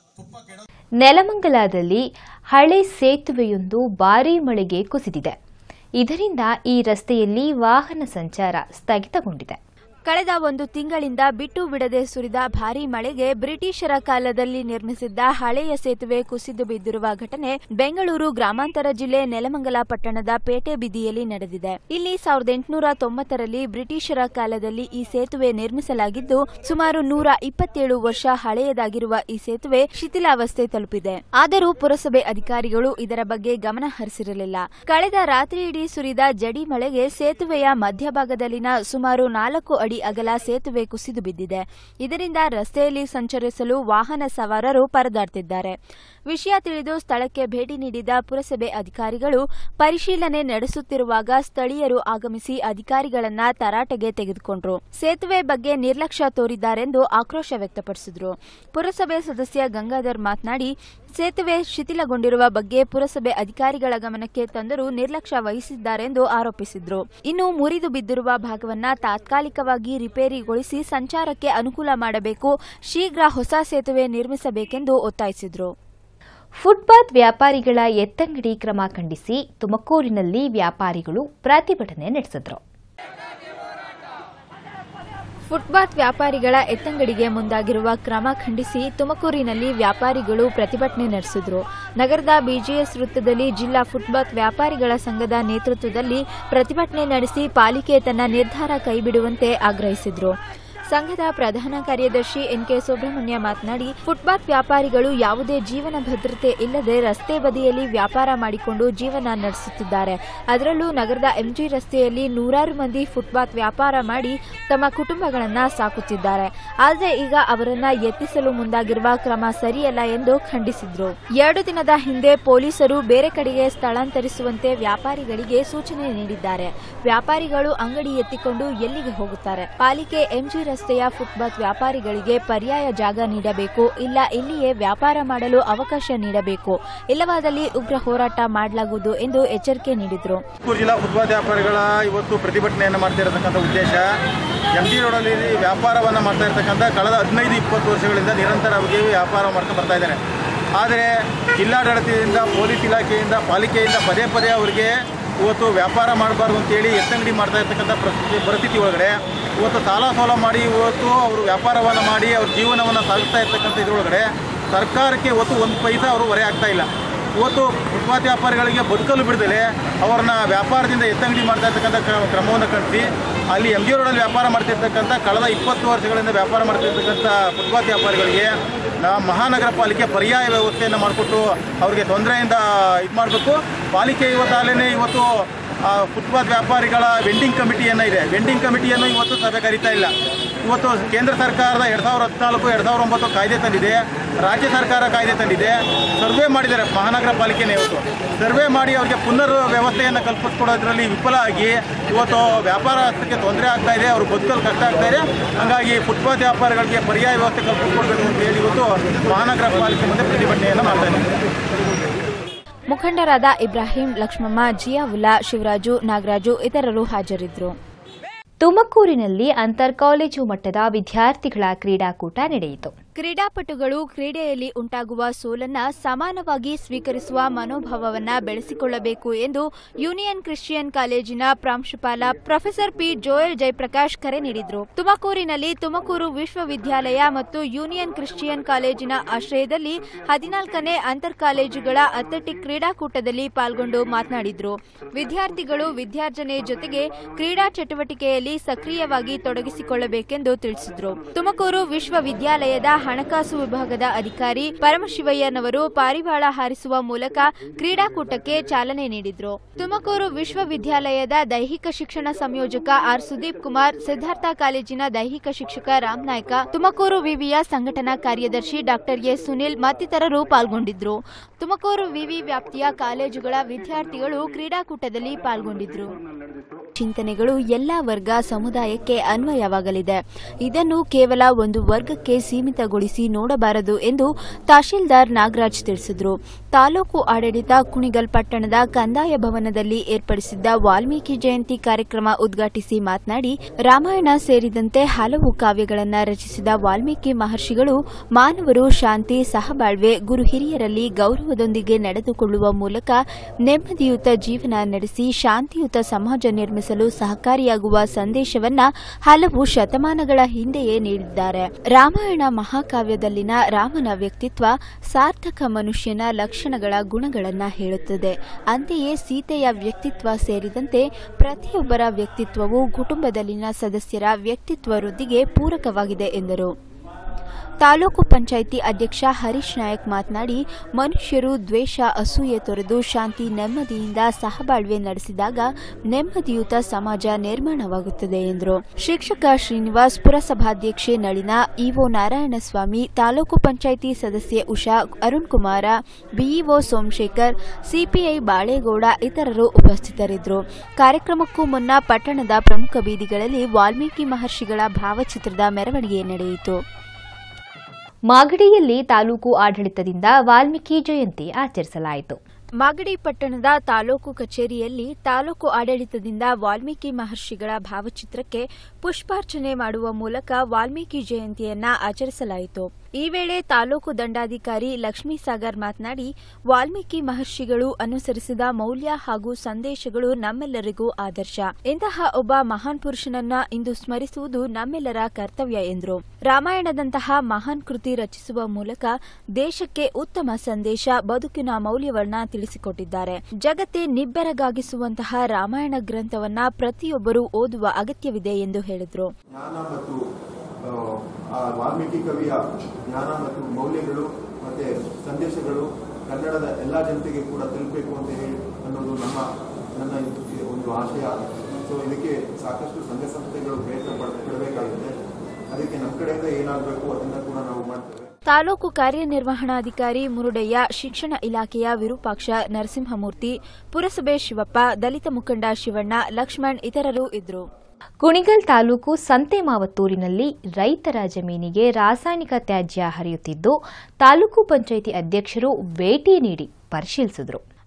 ನೆಲಮಂಗಲದಲ್ಲಿ ಹಳೆ ಸೇತುವೆಯೊಂದು ಭಾರೀ ಮಳೆಗೆ ಕುಸಿದಿದೆ ಇದರಿಂದ ಈ ರಸ್ತೆಯಲ್ಲಿ ವಾಹನ ಸಂಚಾರ ಸ್ಥಗಿತಗೊಂಡಿದೆ ಕಳೆದ ಒಂದು ತಿಂಗಳಿಂದ ಬಿಟ್ಟು ಬಿಡದೆ ಸುರಿದ ಭಾರೀ ಮಳೆಗೆ ಬ್ರಿಟಿಷರ ಕಾಲದಲ್ಲಿ ನಿರ್ಮಿಸಿದ್ದ ಹಳೆಯ ಸೇತುವೆ ಕುಸಿದು ಬಿದ್ದಿರುವ ಘಟನೆ ಬೆಂಗಳೂರು ಗ್ರಾಮಾಂತರ ಜಿಲ್ಲೆ ನೆಲಮಂಗಲ ಪಟ್ಟಣದ ಪೇಟೆ ಬೀದಿಯಲ್ಲಿ ನಡೆದಿದೆ ಇಲ್ಲಿ ಸಾವಿರದ ಎಂಟುನೂರ ತೊಂಬತ್ತರಲ್ಲಿ ಬ್ರಿಟಿಷರ ಕಾಲದಲ್ಲಿ ಈ ಸೇತುವೆ ನಿರ್ಮಿಸಲಾಗಿದ್ದು ಸುಮಾರು ನೂರ ಇಪ್ಪತ್ತೇಳು ವರ್ಷ ಹಳೆಯದಾಗಿರುವ ಈ ಸೇತುವೆ ಶಿಥಿಲಾವಸ್ಥೆ ತಲುಪಿದೆ ಆದರೂ ಪುರಸಭೆ ಅಧಿಕಾರಿಗಳು ಇದರ ಬಗ್ಗೆ ಗಮನ ಹರಿಸಿರಲಿಲ್ಲ ಕಳೆದ ರಾತ್ರಿ ಇಡೀ ಸುರಿದ ಜಡಿ ಮಳೆಗೆ ಸೇತುವೆಯ ಮಧ್ಯಭಾಗದಲ್ಲಿನ ಸುಮಾರು ನಾಲ್ಕು ಅಡಿ ಅಗಲ ಸೇತುವೆ ಕುಸಿದು ಬಿದ್ದಿದೆ ಇದರಿಂದ ರಸ್ತೆಯಲ್ಲಿ ಸಂಚರಿಸಲು ವಾಹನ ಸವಾರರು ಪರದಾಡ್ತಿದ್ದಾರೆ ವಿಷಯ ತಿಳಿದು ಸ್ಥಳಕ್ಕೆ ಭೇಟಿ ನೀಡಿದ ಪುರಸಭೆ ಅಧಿಕಾರಿಗಳು ಪರಿಶೀಲನೆ ನಡೆಸುತ್ತಿರುವಾಗ ಸ್ಥಳೀಯರು ಆಗಮಿಸಿ ಅಧಿಕಾರಿಗಳನ್ನ ತರಾಟೆಗೆ ತೆಗೆದುಕೊಂಡ್ರು ಸೇತುವೆ ಬಗ್ಗೆ ನಿರ್ಲಕ್ಷ್ಯ ತೋರಿದ್ದಾರೆಂದು ಆಕ್ರೋಶ ವ್ಯಕ್ತಪಡಿಸಿದ್ರು ಪುರಸಭೆ ಸದಸ್ಯ ಗಂಗಾಧರ್ ಮಾತನಾಡಿ ಸೇತುವೆ ಶಿಥಿಲಗೊಂಡಿರುವ ಬಗ್ಗೆ ಪುರಸಭೆ ಅಧಿಕಾರಿಗಳ ಗಮನಕ್ಕೆ ತಂದರೂ ನಿರ್ಲಕ್ಷ್ಯ ವಹಿಸಿದ್ದಾರೆಂದು ಆರೋಪಿಸಿದ್ರು ಇನ್ನು ಮುರಿದು ಬಿದ್ದಿರುವ ಭಾಗವನ್ನ ತಾತ್ಕಾಲಿಕವಾಗಿ ರಿಪೇರಿಗೊಳಿಸಿ ಸಂಚಾರಕ್ಕೆ ಅನುಕೂಲ ಮಾಡಬೇಕು ಶೀಘ್ರ ಹೊಸ ಸೇತುವೆ ನಿರ್ಮಿಸಬೇಕೆಂದು ಒತ್ತಾಯಿಸಿದ್ರು ಫುಟ್ಪಾತ್ ವ್ಯಾಪಾರಿಗಳ ಎತ್ತಂಗಡಿ ಕ್ರಮ ಖಂಡಿಸಿ ತುಮಕೂರಿನಲ್ಲಿ ವ್ಯಾಪಾರಿಗಳು ಪ್ರತಿಭಟನೆ ನಡೆಸಿದ್ರು ಫುಟ್ಪಾತ್ ವ್ಯಾಪಾರಿಗಳ ಎತ್ತಂಗಡಿಗೆ ಮುಂದಾಗಿರುವ ಕ್ರಮ ಖಂಡಿಸಿ ತುಮಕೂರಿನಲ್ಲಿ ವ್ಯಾಪಾರಿಗಳು ಪ್ರತಿಭಟನೆ ನಡೆಸಿದ್ರು ನಗರದ ಬಿಜಿಎಸ್ ವೃತ್ತದಲ್ಲಿ ಜಿಲ್ಲಾ ಫುಟ್ಪಾತ್ ವ್ಯಾಪಾರಿಗಳ ಸಂಘದ ನೇತೃತ್ವದಲ್ಲಿ ಪ್ರತಿಭಟನೆ ನಡೆಸಿ ಪಾಲಿಕೆ ತನ್ನ ನಿರ್ಧಾರ ಕೈಬಿಡುವಂತೆ ಆಗ್ರಹಿಸಿದ್ರು ಸಂಘದ ಪ್ರಧಾನ ಕಾರ್ಯದರ್ಶಿ ಎನ್ಕೆ ಸುಬ್ರಹ್ಮಣ್ಯ ಮಾತನಾಡಿ ಫುಟ್ಪಾತ್ ವ್ಯಾಪಾರಿಗಳು ಯಾವುದೇ ಜೀವನ ಭದ್ರತೆ ಇಲ್ಲದೆ ರಸ್ತೆ ಬದಿಯಲ್ಲಿ ವ್ಯಾಪಾರ ಮಾಡಿಕೊಂಡು ಜೀವನ ನಡೆಸುತ್ತಿದ್ದಾರೆ ಅದರಲ್ಲೂ ನಗರದ ಎಂಜಿ ರಸ್ತೆಯಲ್ಲಿ ನೂರಾರು ಮಂದಿ ಫುಟ್ಪಾತ್ ವ್ಯಾಪಾರ ಮಾಡಿ ತಮ್ಮ ಕುಟುಂಬಗಳನ್ನ ಸಾಕುತ್ತಿದ್ದಾರೆ ಆದರೆ ಈಗ ಅವರನ್ನ ಎತ್ತಿಸಲು ಮುಂದಾಗಿರುವ ಕ್ರಮ ಸರಿಯಲ್ಲ ಎಂದು ಖಂಡಿಸಿದ್ರು ಎರಡು ದಿನದ ಹಿಂದೆ ಪೊಲೀಸರು ಬೇರೆ ಕಡೆಗೆ ಸ್ಥಳಾಂತರಿಸುವಂತೆ ವ್ಯಾಪಾರಿಗಳಿಗೆ ಸೂಚನೆ ನೀಡಿದ್ದಾರೆ ವ್ಯಾಪಾರಿಗಳು ಅಂಗಡಿ ಎತ್ತಿಕೊಂಡು ಎಲ್ಲಿಗೆ ಹೋಗುತ್ತಾರೆ ಪಾಲಿಕೆ ಎಂಜಿ ರಸ್ತೆಯ ಫುಟ್ಪಾತ್ ವ್ಯಾಪಾರಿಗಳಿಗೆ ಪರ್ಯಾಯ ಜಾಗ ನೀಡಬೇಕು ಇಲ್ಲ ಇಲ್ಲಿಯೇ ವ್ಯಾಪಾರ ಮಾಡಲು ಅವಕಾಶ ನೀಡಬೇಕು ಇಲ್ಲವಾದಲ್ಲಿ ಉಗ್ರ ಹೋರಾಟ ಮಾಡಲಾಗುವುದು ಎಂದು ಎಚ್ಚರಿಕೆ ನೀಡಿದರು ತುಮಕೂರು ಜಿಲ್ಲಾ ಫುಟ್ಪಾತ್ ವ್ಯಾಪಾರಿಗಳ ಇವತ್ತು ಪ್ರತಿಭಟನೆಯನ್ನು ಮಾಡ್ತಾ ಇರತಕ್ಕಂಥ ಉದ್ದೇಶ ಎಂ ಜಿ ರೋಡಲ್ಲಿ ವ್ಯಾಪಾರವನ್ನು ಮಾಡ್ತಾ ಇರತಕ್ಕಂಥ ಕಳೆದ ಹದಿನೈದು ಇಪ್ಪತ್ತು ವರ್ಷಗಳಿಂದ ನಿರಂತರವಾಗಿ ವ್ಯಾಪಾರ ಮಾಡ್ಕೊಂಡು ಬರ್ತಾ ಇದ್ದಾರೆ ಆದರೆ ಜಿಲ್ಲಾಡಳಿತದಿಂದ ಪೊಲೀಸ್ ಇಲಾಖೆಯಿಂದ ಪಾಲಿಕೆಯಿಂದ ಪದೇ ಪದೇ ಅವರಿಗೆ ಇವತ್ತು ವ್ಯಾಪಾರ ಮಾಡಬಾರ್ದು ಅಂತೇಳಿ ಎತ್ತಂಗಡಿ ಮಾಡ್ತಾ ಇರ್ತಕ್ಕಂಥ ಪರಿಸ್ಥಿತಿ ಪರಿಸ್ಥಿತಿ ಒಳಗಡೆ ಇವತ್ತು ಸಾಲ ಸೋಲ ಮಾಡಿ ಇವತ್ತು ಅವರು ವ್ಯಾಪಾರವನ್ನು ಮಾಡಿ ಅವ್ರ ಜೀವನವನ್ನು ಸಾಗಿಸ್ತಾ ಇರ್ತಕ್ಕಂಥ ಇದ್ರೊಳಗಡೆ ಸರ್ಕಾರಕ್ಕೆ ಇವತ್ತು ಒಂದು ಪೈಸಾ ಅವರು ಹೊರೆ ಆಗ್ತಾ ಇಲ್ಲ ಇವತ್ತು ಫುಟ್ಪಾತ್ ವ್ಯಾಪಾರಿಗಳಿಗೆ ಬದುಕಲು ಬಿಡದಲೆ ಅವ್ರನ್ನ ವ್ಯಾಪಾರದಿಂದ ಎತ್ತಂಗಡಿ ಮಾಡ್ತಾ ಇರ್ತಕ್ಕಂಥ ಕ್ರ- ಕ್ರಮವನ್ನು ಕಳಿಸಿ ಅಲ್ಲಿ ಎಂ ಜಿ ರೋಡಲ್ಲಿ ವ್ಯಾಪಾರ ಮಾಡ್ತಿರ್ತಕ್ಕಂಥ ಕಳೆದ ಇಪ್ಪತ್ತು ವರ್ಷಗಳಿಂದ ವ್ಯಾಪಾರ ಮಾಡ್ತಿರ್ತಕ್ಕಂಥ ಫುಟ್ಪಾತ್ ವ್ಯಾಪಾರಿಗಳಿಗೆ ನಮ್ಮ ಮಹಾನಗರ ಪಾಲಿಕೆ ಪರ್ಯಾಯ ವ್ಯವಸ್ಥೆಯನ್ನು ಮಾಡಿಕೊಟ್ಟು ಅವರಿಗೆ ತೊಂದರೆಯಿಂದ ಇದು ಮಾಡಬೇಕು ಪಾಲಿಕೆ ಇವತ್ತಾಗಲೇ ಇವತ್ತು ಆ, ಫುಟ್ಪಾತ್ ವ್ಯಾಪಾರಿಗಳ ವೆಂಡಿಂಗ್ ಕಮಿಟಿಯನ್ನು ಇದೆ ವೆಂಡಿಂಗ್ ಕಮಿಟಿಯನ್ನು ಇವತ್ತು ಸಭೆ ಕರೀತಾ ಇಲ್ಲ ಇವತ್ತು ಕೇಂದ್ರ ಸರ್ಕಾರದ ಎರಡು ಸಾವಿರದ ಹದಿನಾಲ್ಕು ಎರಡು ಸಾವಿರದ ಒಂಬತ್ತು ಕಾಯ್ದೆ ತಂದಿದೆ ರಾಜ್ಯ ಸರ್ಕಾರ ಕಾಯ್ದೆ ತಂದಿದೆ ಸರ್ವೆ ಮಾಡಿದ್ದಾರೆ ಮಹಾನಗರ ಪಾಲಿಕೆನೇ ಇವತ್ತು ಸರ್ವೆ ಮಾಡಿ ಅವರಿಗೆ ಪುನರ್ ವ್ಯವಸ್ಥೆಯನ್ನು ಕಲ್ಪಿಸ್ಕೊಡೋದ್ರಲ್ಲಿ ವಿಫಲ ಆಗಿ ಇವತ್ತು ವ್ಯಾಪಾರಸ್ಥಕ್ಕೆ ತೊಂದರೆ ಆಗ್ತಾ ಇದೆ ಅವರು ಬದುಕಲು ಕಷ್ಟ ಆಗ್ತಾ ಇದೆ ಹಾಗಾಗಿ ಫುಟ್ಪಾತ್ ವ್ಯಾಪಾರಿಗಳಿಗೆ ಪರ್ಯಾಯ ವ್ಯವಸ್ಥೆ ಕಲ್ಪಿಸ್ಕೊಡ್ಬೇಕು ಅಂತ ಹೇಳಿ ಇವತ್ತು ಮಹಾನಗರ ಪಾಲಿಕೆ ಮುಂದೆ ಪ್ರತಿಭಟನೆಯನ್ನು ಮಾಡ್ತಾ ಇದ್ದಾರೆ ಮುಖಂಡರಾದ ಇಬ್ರಾಹಿಂ ಲಕ್ಷ್ಮಮ್ಮ ಜಿಯಾವುಲ್ಲಾ ಶಿವರಾಜು ನಾಗರಾಜು ಇತರರು ಹಾಜರಿದ್ದರು ತುಮಕೂರಿನಲ್ಲಿ ಅಂತರ್ ಕಾಲೇಜು ಮಟ್ಟದ ವಿದ್ಯಾರ್ಥಿಗಳ ಕ್ರೀಡಾಕೂಟ ನಡೆಯಿತು ಕ್ರೀಡಾಪಟುಗಳು ಕ್ರೀಡೆಯಲ್ಲಿ ಉಂಟಾಗುವ ಸೋಲನ್ನ ಸಮಾನವಾಗಿ ಸ್ವೀಕರಿಸುವ ಮನೋಭಾವವನ್ನ ಬೆಳೆಸಿಕೊಳ್ಳಬೇಕು ಎಂದು ಯೂನಿಯನ್ ಕ್ರಿಶ್ಚಿಯನ್ ಕಾಲೇಜಿನ ಪ್ರಾಂಶುಪಾಲ ಪ್ರೊಫೆಸರ್ ಪಿ ಜೋಯಲ್ ಜಯಪ್ರಕಾಶ್ ಕರೆ ನೀಡಿದರು ತುಮಕೂರಿನಲ್ಲಿ ತುಮಕೂರು ವಿಶ್ವವಿದ್ಯಾಲಯ ಮತ್ತು ಯೂನಿಯನ್ ಕ್ರಿಶ್ಚಿಯನ್ ಕಾಲೇಜಿನ ಆಶ್ರಯದಲ್ಲಿ ಹದಿನಾಲ್ಕನೇ ಅಂತರ್ ಕಾಲೇಜುಗಳ ಅಥ್ಲೆಟಿಕ್ ಕ್ರೀಡಾಕೂಟದಲ್ಲಿ ಪಾಲ್ಗೊಂಡು ಮಾತನಾಡಿದರು ವಿದ್ಯಾರ್ಥಿಗಳು ವಿದ್ಯಾರ್ಜನೆ ಜೊತೆಗೆ ಕ್ರೀಡಾ ಚಟುವಟಿಕೆಯಲ್ಲಿ ಸಕ್ರಿಯವಾಗಿ ತೊಡಗಿಸಿಕೊಳ್ಳಬೇಕೆಂದು ತಿಳಿಸಿದರು ತುಮಕೂರು ವಿಶ್ವವಿದ್ಯಾಲಯದ ಹಣಕಾಸು ವಿಭಾಗದ ಅಧಿಕಾರಿ ಪರಮಶಿವಯ್ಯನವರು ಪಾರಿವಾಳ ಹಾರಿಸುವ ಮೂಲಕ ಕ್ರೀಡಾಕೂಟಕ್ಕೆ ಚಾಲನೆ ನೀಡಿದರು ತುಮಕೂರು ವಿಶ್ವವಿದ್ಯಾಲಯದ ದೈಹಿಕ ಶಿಕ್ಷಣ ಸಂಯೋಜಕ ಆರ್ ಸುದೀಪ್ ಕುಮಾರ್ ಸಿದ್ಧಾರ್ಥ ಕಾಲೇಜಿನ ದೈಹಿಕ ಶಿಕ್ಷಕ ರಾಮ್ ನಾಯ್ಕ ತುಮಕೂರು ವಿವಿಯ ಸಂಘಟನಾ ಕಾರ್ಯದರ್ಶಿ ಡಾಕ್ಟರ್ ಎ ಸುನಿಲ್ ಮತ್ತಿತರರು ಪಾಲ್ಗೊಂಡಿದ್ರು ತುಮಕೂರು ವಿವಿ ವ್ಯಾಪ್ತಿಯ ಕಾಲೇಜುಗಳ ವಿದ್ಯಾರ್ಥಿಗಳು ಕ್ರೀಡಾಕೂಟದಲ್ಲಿ ಪಾಲ್ಗೊಂಡಿದ್ರು ಚಿಂತನೆಗಳು ಎಲ್ಲಾ ವರ್ಗ ಸಮುದಾಯಕ್ಕೆ ಅನ್ವಯವಾಗಲಿದೆ ಇದನ್ನು ಕೇವಲ ಒಂದು ವರ್ಗಕ್ಕೆ ಸೀಮಿತಗೊಳಿಸಿ ನೋಡಬಾರದು ಎಂದು ತಹಶೀಲ್ದಾರ್ ನಾಗರಾಜ್ ತಿಳಿಸಿದರು ತಾಲೂಕು ಆಡಳಿತ ಕುಣಿಗಲ್ ಪಟ್ಟಣದ ಕಂದಾಯ ಭವನದಲ್ಲಿ ಏರ್ಪಡಿಸಿದ್ದ ವಾಲ್ಮೀಕಿ ಜಯಂತಿ ಕಾರ್ಯಕ್ರಮ ಉದ್ಘಾಟಿಸಿ ಮಾತನಾಡಿ ರಾಮಾಯಣ ಸೇರಿದಂತೆ ಹಲವು ಕಾವ್ಯಗಳನ್ನು ರಚಿಸಿದ ವಾಲ್ಮೀಕಿ ಮಹರ್ಷಿಗಳು ಮಾನವರು ಶಾಂತಿ ಸಹಬಾಳ್ವೆ ಗುರು ಹಿರಿಯರಲ್ಲಿ ಗೌರವದೊಂದಿಗೆ ನಡೆದುಕೊಳ್ಳುವ ಮೂಲಕ ನೆಮ್ಮದಿಯುತ ಜೀವನ ನಡೆಸಿ ಶಾಂತಿಯುತ ಸಮಾಜ ನಿರ್ಮಿಸಲು ಸಹಕಾರಿಯಾಗುವ ಸಂದೇಶವನ್ನ ಹಲವು ಶತಮಾನಗಳ ಹಿಂದೆಯೇ ನೀಡಿದ್ದಾರೆ ರಾಮಾಯಣ ಮಹಾಕಾವ್ಯದಲ್ಲಿನ ರಾಮನ ವ್ಯಕ್ತಿತ್ವ ಸಾರ್ಥಕ ಮನುಷ್ಯನ ಲಕ್ಷಣಗಳ ಗುಣಗಳನ್ನ ಹೇಳುತ್ತದೆ ಅಂತೆಯೇ ಸೀತೆಯ ವ್ಯಕ್ತಿತ್ವ ಸೇರಿದಂತೆ ಪ್ರತಿಯೊಬ್ಬರ ವ್ಯಕ್ತಿತ್ವವು ಕುಟುಂಬದಲ್ಲಿನ ಸದಸ್ಯರ ವ್ಯಕ್ತಿತ್ವ ವೃದ್ಧಿಗೆ ಪೂರಕವಾಗಿದೆ ಎಂದರು ತಾಲೂಕು ಪಂಚಾಯಿತಿ ಅಧ್ಯಕ್ಷ ಹರೀಶ್ ನಾಯಕ್ ಮಾತನಾಡಿ ಮನುಷ್ಯರು ದ್ವೇಷ ಅಸೂಯೆ ತೊರೆದು ಶಾಂತಿ ನೆಮ್ಮದಿಯಿಂದ ಸಹಬಾಳ್ವೆ ನಡೆಸಿದಾಗ ನೆಮ್ಮದಿಯುತ ಸಮಾಜ ನಿರ್ಮಾಣವಾಗುತ್ತದೆ ಎಂದರು ಶಿಕ್ಷಕ ಶ್ರೀನಿವಾಸ್ ಪುರಸಭಾಧ್ಯಕ್ಷೆ ನಳಿನ ಇಒ ನಾರಾಯಣಸ್ವಾಮಿ ತಾಲೂಕು ಪಂಚಾಯಿತಿ ಸದಸ್ಯೆ ಉಷಾ ಅರುಣ್ ಕುಮಾರ ಬಿಇಒ ಸೋಮಶೇಖರ್ ಸಿಪಿಐ ಬಾಳೇಗೌಡ ಇತರರು ಉಪಸ್ಥಿತರಿದ್ದರು ಕಾರ್ಯಕ್ರಮಕ್ಕೂ ಮುನ್ನ ಪಟ್ಟಣದ ಪ್ರಮುಖ ಬೀದಿಗಳಲ್ಲಿ ವಾಲ್ಮೀಕಿ ಮಹರ್ಷಿಗಳ ಭಾವಚಿತ್ರದ ಮೆರವಣಿಗೆ ನಡೆಯಿತು ಮಾಗಡಿಯಲ್ಲಿ ತಾಲೂಕು ಆಡಳಿತದಿಂದ ವಾಲ್ಮೀಕಿ ಜಯಂತಿ ಆಚರಿಸಲಾಯಿತು ಮಾಗಡಿ ಪಟ್ಟಣದ ತಾಲೂಕು ಕಚೇರಿಯಲ್ಲಿ ತಾಲೂಕು ಆಡಳಿತದಿಂದ ವಾಲ್ಮೀಕಿ ಮಹರ್ಷಿಗಳ ಭಾವಚಿತ್ರಕ್ಕೆ ಪುಷ್ಪಾರ್ಚನೆ ಮಾಡುವ ಮೂಲಕ ವಾಲ್ಮೀಕಿ ಜಯಂತಿಯನ್ನ ಆಚರಿಸಲಾಯಿತು ಈ ವೇಳೆ ತಾಲೂಕು ದಂಡಾಧಿಕಾರಿ ಲಕ್ಷ್ಮೀಸಾಗರ್ ಮಾತನಾಡಿ ವಾಲ್ಮೀಕಿ ಮಹರ್ಷಿಗಳು ಅನುಸರಿಸಿದ ಮೌಲ್ಯ ಹಾಗೂ ಸಂದೇಶಗಳು ನಮ್ಮೆಲ್ಲರಿಗೂ ಆದರ್ಶ ಇಂತಹ ಒಬ್ಬ ಮಹಾನ್ ಪುರುಷನನ್ನ ಇಂದು ಸ್ಮರಿಸುವುದು ನಮ್ಮೆಲ್ಲರ ಕರ್ತವ್ಯ ಎಂದರು ರಾಮಾಯಣದಂತಹ ಮಹಾನ್ ಕೃತಿ ರಚಿಸುವ ಮೂಲಕ ದೇಶಕ್ಕೆ ಉತ್ತಮ ಸಂದೇಶ ಬದುಕಿನ ಮೌಲ್ಯವನ್ನ ತಿಳಿಸಿಕೊಟ್ಟಿದ್ದಾರೆ ಜಗತ್ತೇ ನಿಬ್ಬೆರಗಾಗಿಸುವಂತಹ ರಾಮಾಯಣ ಗ್ರಂಥವನ್ನ ಪ್ರತಿಯೊಬ್ಬರೂ ಓದುವ ಅಗತ್ಯವಿದೆ ಎಂದು ಹೇಳಿದರು ಜ್ಞಾನ ಮತ್ತು ಆ, ಆ ವಾಲ್ಮೀಕಿ ಕವಿಯ ಜ್ಞಾನ ಮತ್ತು ಮೌಲ್ಯಗಳು ಮತ್ತೆ ಸಂದೇಶಗಳು ಕನ್ನಡದ ಎಲ್ಲ ಜನತೆಗೆ ಕೂಡ ತಲುಪಬೇಕು ಅಂತ ಹೇಳಿ ಅನ್ನೋದು ನಮ್ಮ ನನ್ನ ಇದು ಒಂದು ಆಶಯ ಸೊ ಇದಕ್ಕೆ ಸಾಕಷ್ಟು ಸಂಘ ಸಂಸ್ಥೆಗಳು ಪ್ರಯತ್ನ ಪಡ್- ಪಡಬೇಕಾಗುತ್ತೆ ಅದಕ್ಕೆ ನಮ್ಮ ಕಡೆಯಿಂದ ಏನಾಗಬೇಕು ಅದನ್ನ ಕೂಡ ನಾವು ಮಾಡ್ತೇವೆ ತಾಲೂಕು ಕಾರ್ಯನಿರ್ವಹಣಾಧಿಕಾರಿ ಮುರುಡಯ್ಯ ಶಿಕ್ಷಣ ಇಲಾಖೆಯ ವಿರೂಪಾಕ್ಷ ನರಸಿಂಹಮೂರ್ತಿ ಪುರಸಭೆ ಶಿವಪ್ಪ ದಲಿತ ಮುಖಂಡ ಶಿವಣ್ಣ ಲಕ್ಷ್ಮಣ್ ಇತರರು ಇದ್ದರು ಕುಣಿಗಲ್ ತಾಲೂಕು ಸಂತೆಮಾವತ್ತೂರಿನಲ್ಲಿ ರೈತರ ಜಮೀನಿಗೆ ರಾಸಾಯನಿಕ ತ್ಯಾಜ್ಯ ಹರಿಯುತ್ತಿದ್ದು ತಾಲೂಕು ಪಂಚಾಯಿತಿ ಅಧ್ಯಕ್ಷರು ಭೇಟಿ ನೀಡಿ ಪರಿಶೀಲಿಸಿದರು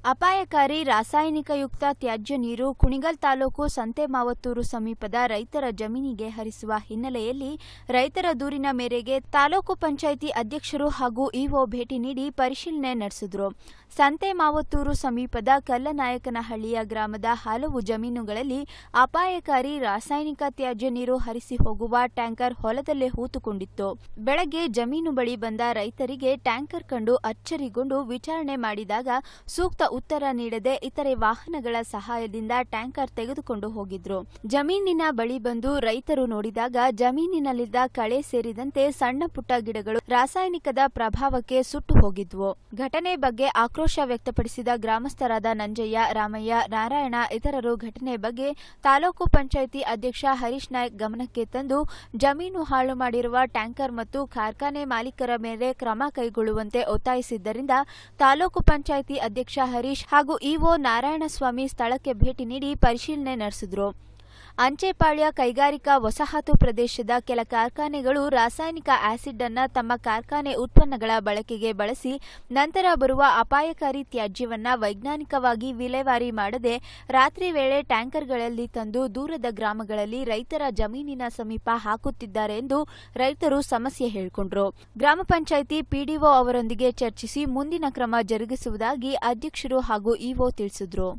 ಅಪಾಯಕಾರಿ ರಾಸಾಯನಿಕಯುಕ್ತ ತ್ಯಾಜ್ಯ ನೀರು ಕುಣಿಗಲ್ ತಾಲೂಕು ಸಂತೆಮಾವತ್ತೂರು ಸಮೀಪದ ರೈತರ ಜಮೀನಿಗೆ ಹರಿಸುವ ಹಿನ್ನೆಲೆಯಲ್ಲಿ ರೈತರ ದೂರಿನ ಮೇರೆಗೆ ತಾಲೂಕು ಪಂಚಾಯಿತಿ ಅಧ್ಯಕ್ಷರು ಹಾಗೂ ಇಒ ಭೇಟಿ ನೀಡಿ ಪರಿಶೀಲನೆ ನಡೆಸಿದ್ರು ಸಂತೆ ಮಾವತ್ತೂರು ಸಮೀಪದ ಕಲ್ಲನಾಯಕನಹಳ್ಳಿಯ ಗ್ರಾಮದ ಹಲವು ಜಮೀನುಗಳಲ್ಲಿ ಅಪಾಯಕಾರಿ ರಾಸಾಯನಿಕ ತ್ಯಾಜ್ಯ ನೀರು ಹರಿಸಿ ಹೋಗುವ ಟ್ಯಾಂಕರ್ ಹೊಲದಲ್ಲೇ ಹೂತುಕೊಂಡಿತ್ತು ಬೆಳಗ್ಗೆ ಜಮೀನು ಬಳಿ ಬಂದ ರೈತರಿಗೆ ಟ್ಯಾಂಕರ್ ಕಂಡು ಅಚ್ಚರಿಗೊಂಡು ವಿಚಾರಣೆ ಮಾಡಿದಾಗ ಸೂಕ್ತ ಉತ್ತರ ನೀಡದೆ ಇತರೆ ವಾಹನಗಳ ಸಹಾಯದಿಂದ ಟ್ಯಾಂಕರ್ ತೆಗೆದುಕೊಂಡು ಹೋಗಿದ್ರು ಜಮೀನಿನ ಬಳಿ ಬಂದು ರೈತರು ನೋಡಿದಾಗ ಜಮೀನಿನಲ್ಲಿದ್ದ ಕಳೆ ಸೇರಿದಂತೆ ಸಣ್ಣ ಪುಟ್ಟ ಗಿಡಗಳು ರಾಸಾಯನಿಕದ ಪ್ರಭಾವಕ್ಕೆ ಸುಟ್ಟು ಹೋಗಿದ್ವು ಘಟನೆ ಬಗ್ಗೆ ಆಕ್ರೋಶ ವ್ಯಕ್ತಪಡಿಸಿದ ಗ್ರಾಮಸ್ಥರಾದ ನಂಜಯ್ಯ ರಾಮಯ್ಯ ನಾರಾಯಣ ಇತರರು ಘಟನೆ ಬಗ್ಗೆ ತಾಲೂಕು ಪಂಚಾಯಿತಿ ಅಧ್ಯಕ್ಷ ಹರೀಶ್ ನಾಯ್ಕ್ ಗಮನಕ್ಕೆ ತಂದು ಜಮೀನು ಹಾಳು ಮಾಡಿರುವ ಟ್ಯಾಂಕರ್ ಮತ್ತು ಕಾರ್ಖಾನೆ ಮಾಲೀಕರ ಮೇಲೆ ಕ್ರಮ ಕೈಗೊಳ್ಳುವಂತೆ ಒತ್ತಾಯಿಸಿದ್ದರಿಂದ ತಾಲೂಕು ಪಂಚಾಯಿತಿ ಅಧ್ಯಕ್ಷ ಹರೀಶ್ ಹಾಗೂ ಇಒ ನಾರಾಯಣಸ್ವಾಮಿ ಸ್ಥಳಕ್ಕೆ ಭೇಟಿ ನೀಡಿ ಪರಿಶೀಲನೆ ನಡೆಸಿದ್ರು ಅಂಚೆಪಾಳ್ಯ ಕೈಗಾರಿಕಾ ವಸಾಹತು ಪ್ರದೇಶದ ಕೆಲ ಕಾರ್ಖಾನೆಗಳು ರಾಸಾಯನಿಕ ಆಸಿಡ್ ಅನ್ನ ತಮ್ಮ ಕಾರ್ಖಾನೆ ಉತ್ಪನ್ನಗಳ ಬಳಕೆಗೆ ಬಳಸಿ ನಂತರ ಬರುವ ಅಪಾಯಕಾರಿ ತ್ಯಾಜ್ಯವನ್ನ ವೈಜ್ಞಾನಿಕವಾಗಿ ವಿಲೇವಾರಿ ಮಾಡದೆ ರಾತ್ರಿ ವೇಳೆ ಟ್ಯಾಂಕರ್ಗಳಲ್ಲಿ ತಂದು ದೂರದ ಗ್ರಾಮಗಳಲ್ಲಿ ರೈತರ ಜಮೀನಿನ ಸಮೀಪ ಹಾಕುತ್ತಿದ್ದಾರೆ ಎಂದು ರೈತರು ಸಮಸ್ಯೆ ಹೇಳಿಕೊಂಡ್ರು ಗ್ರಾಮ ಪಂಚಾಯಿತಿ ಪಿಡಿಒ ಅವರೊಂದಿಗೆ ಚರ್ಚಿಸಿ ಮುಂದಿನ ಕ್ರಮ ಜರುಗಿಸುವುದಾಗಿ ಅಧ್ಯಕ್ಷರು ಹಾಗೂ ಇಒ ತಿಳಿಸಿದ್ರು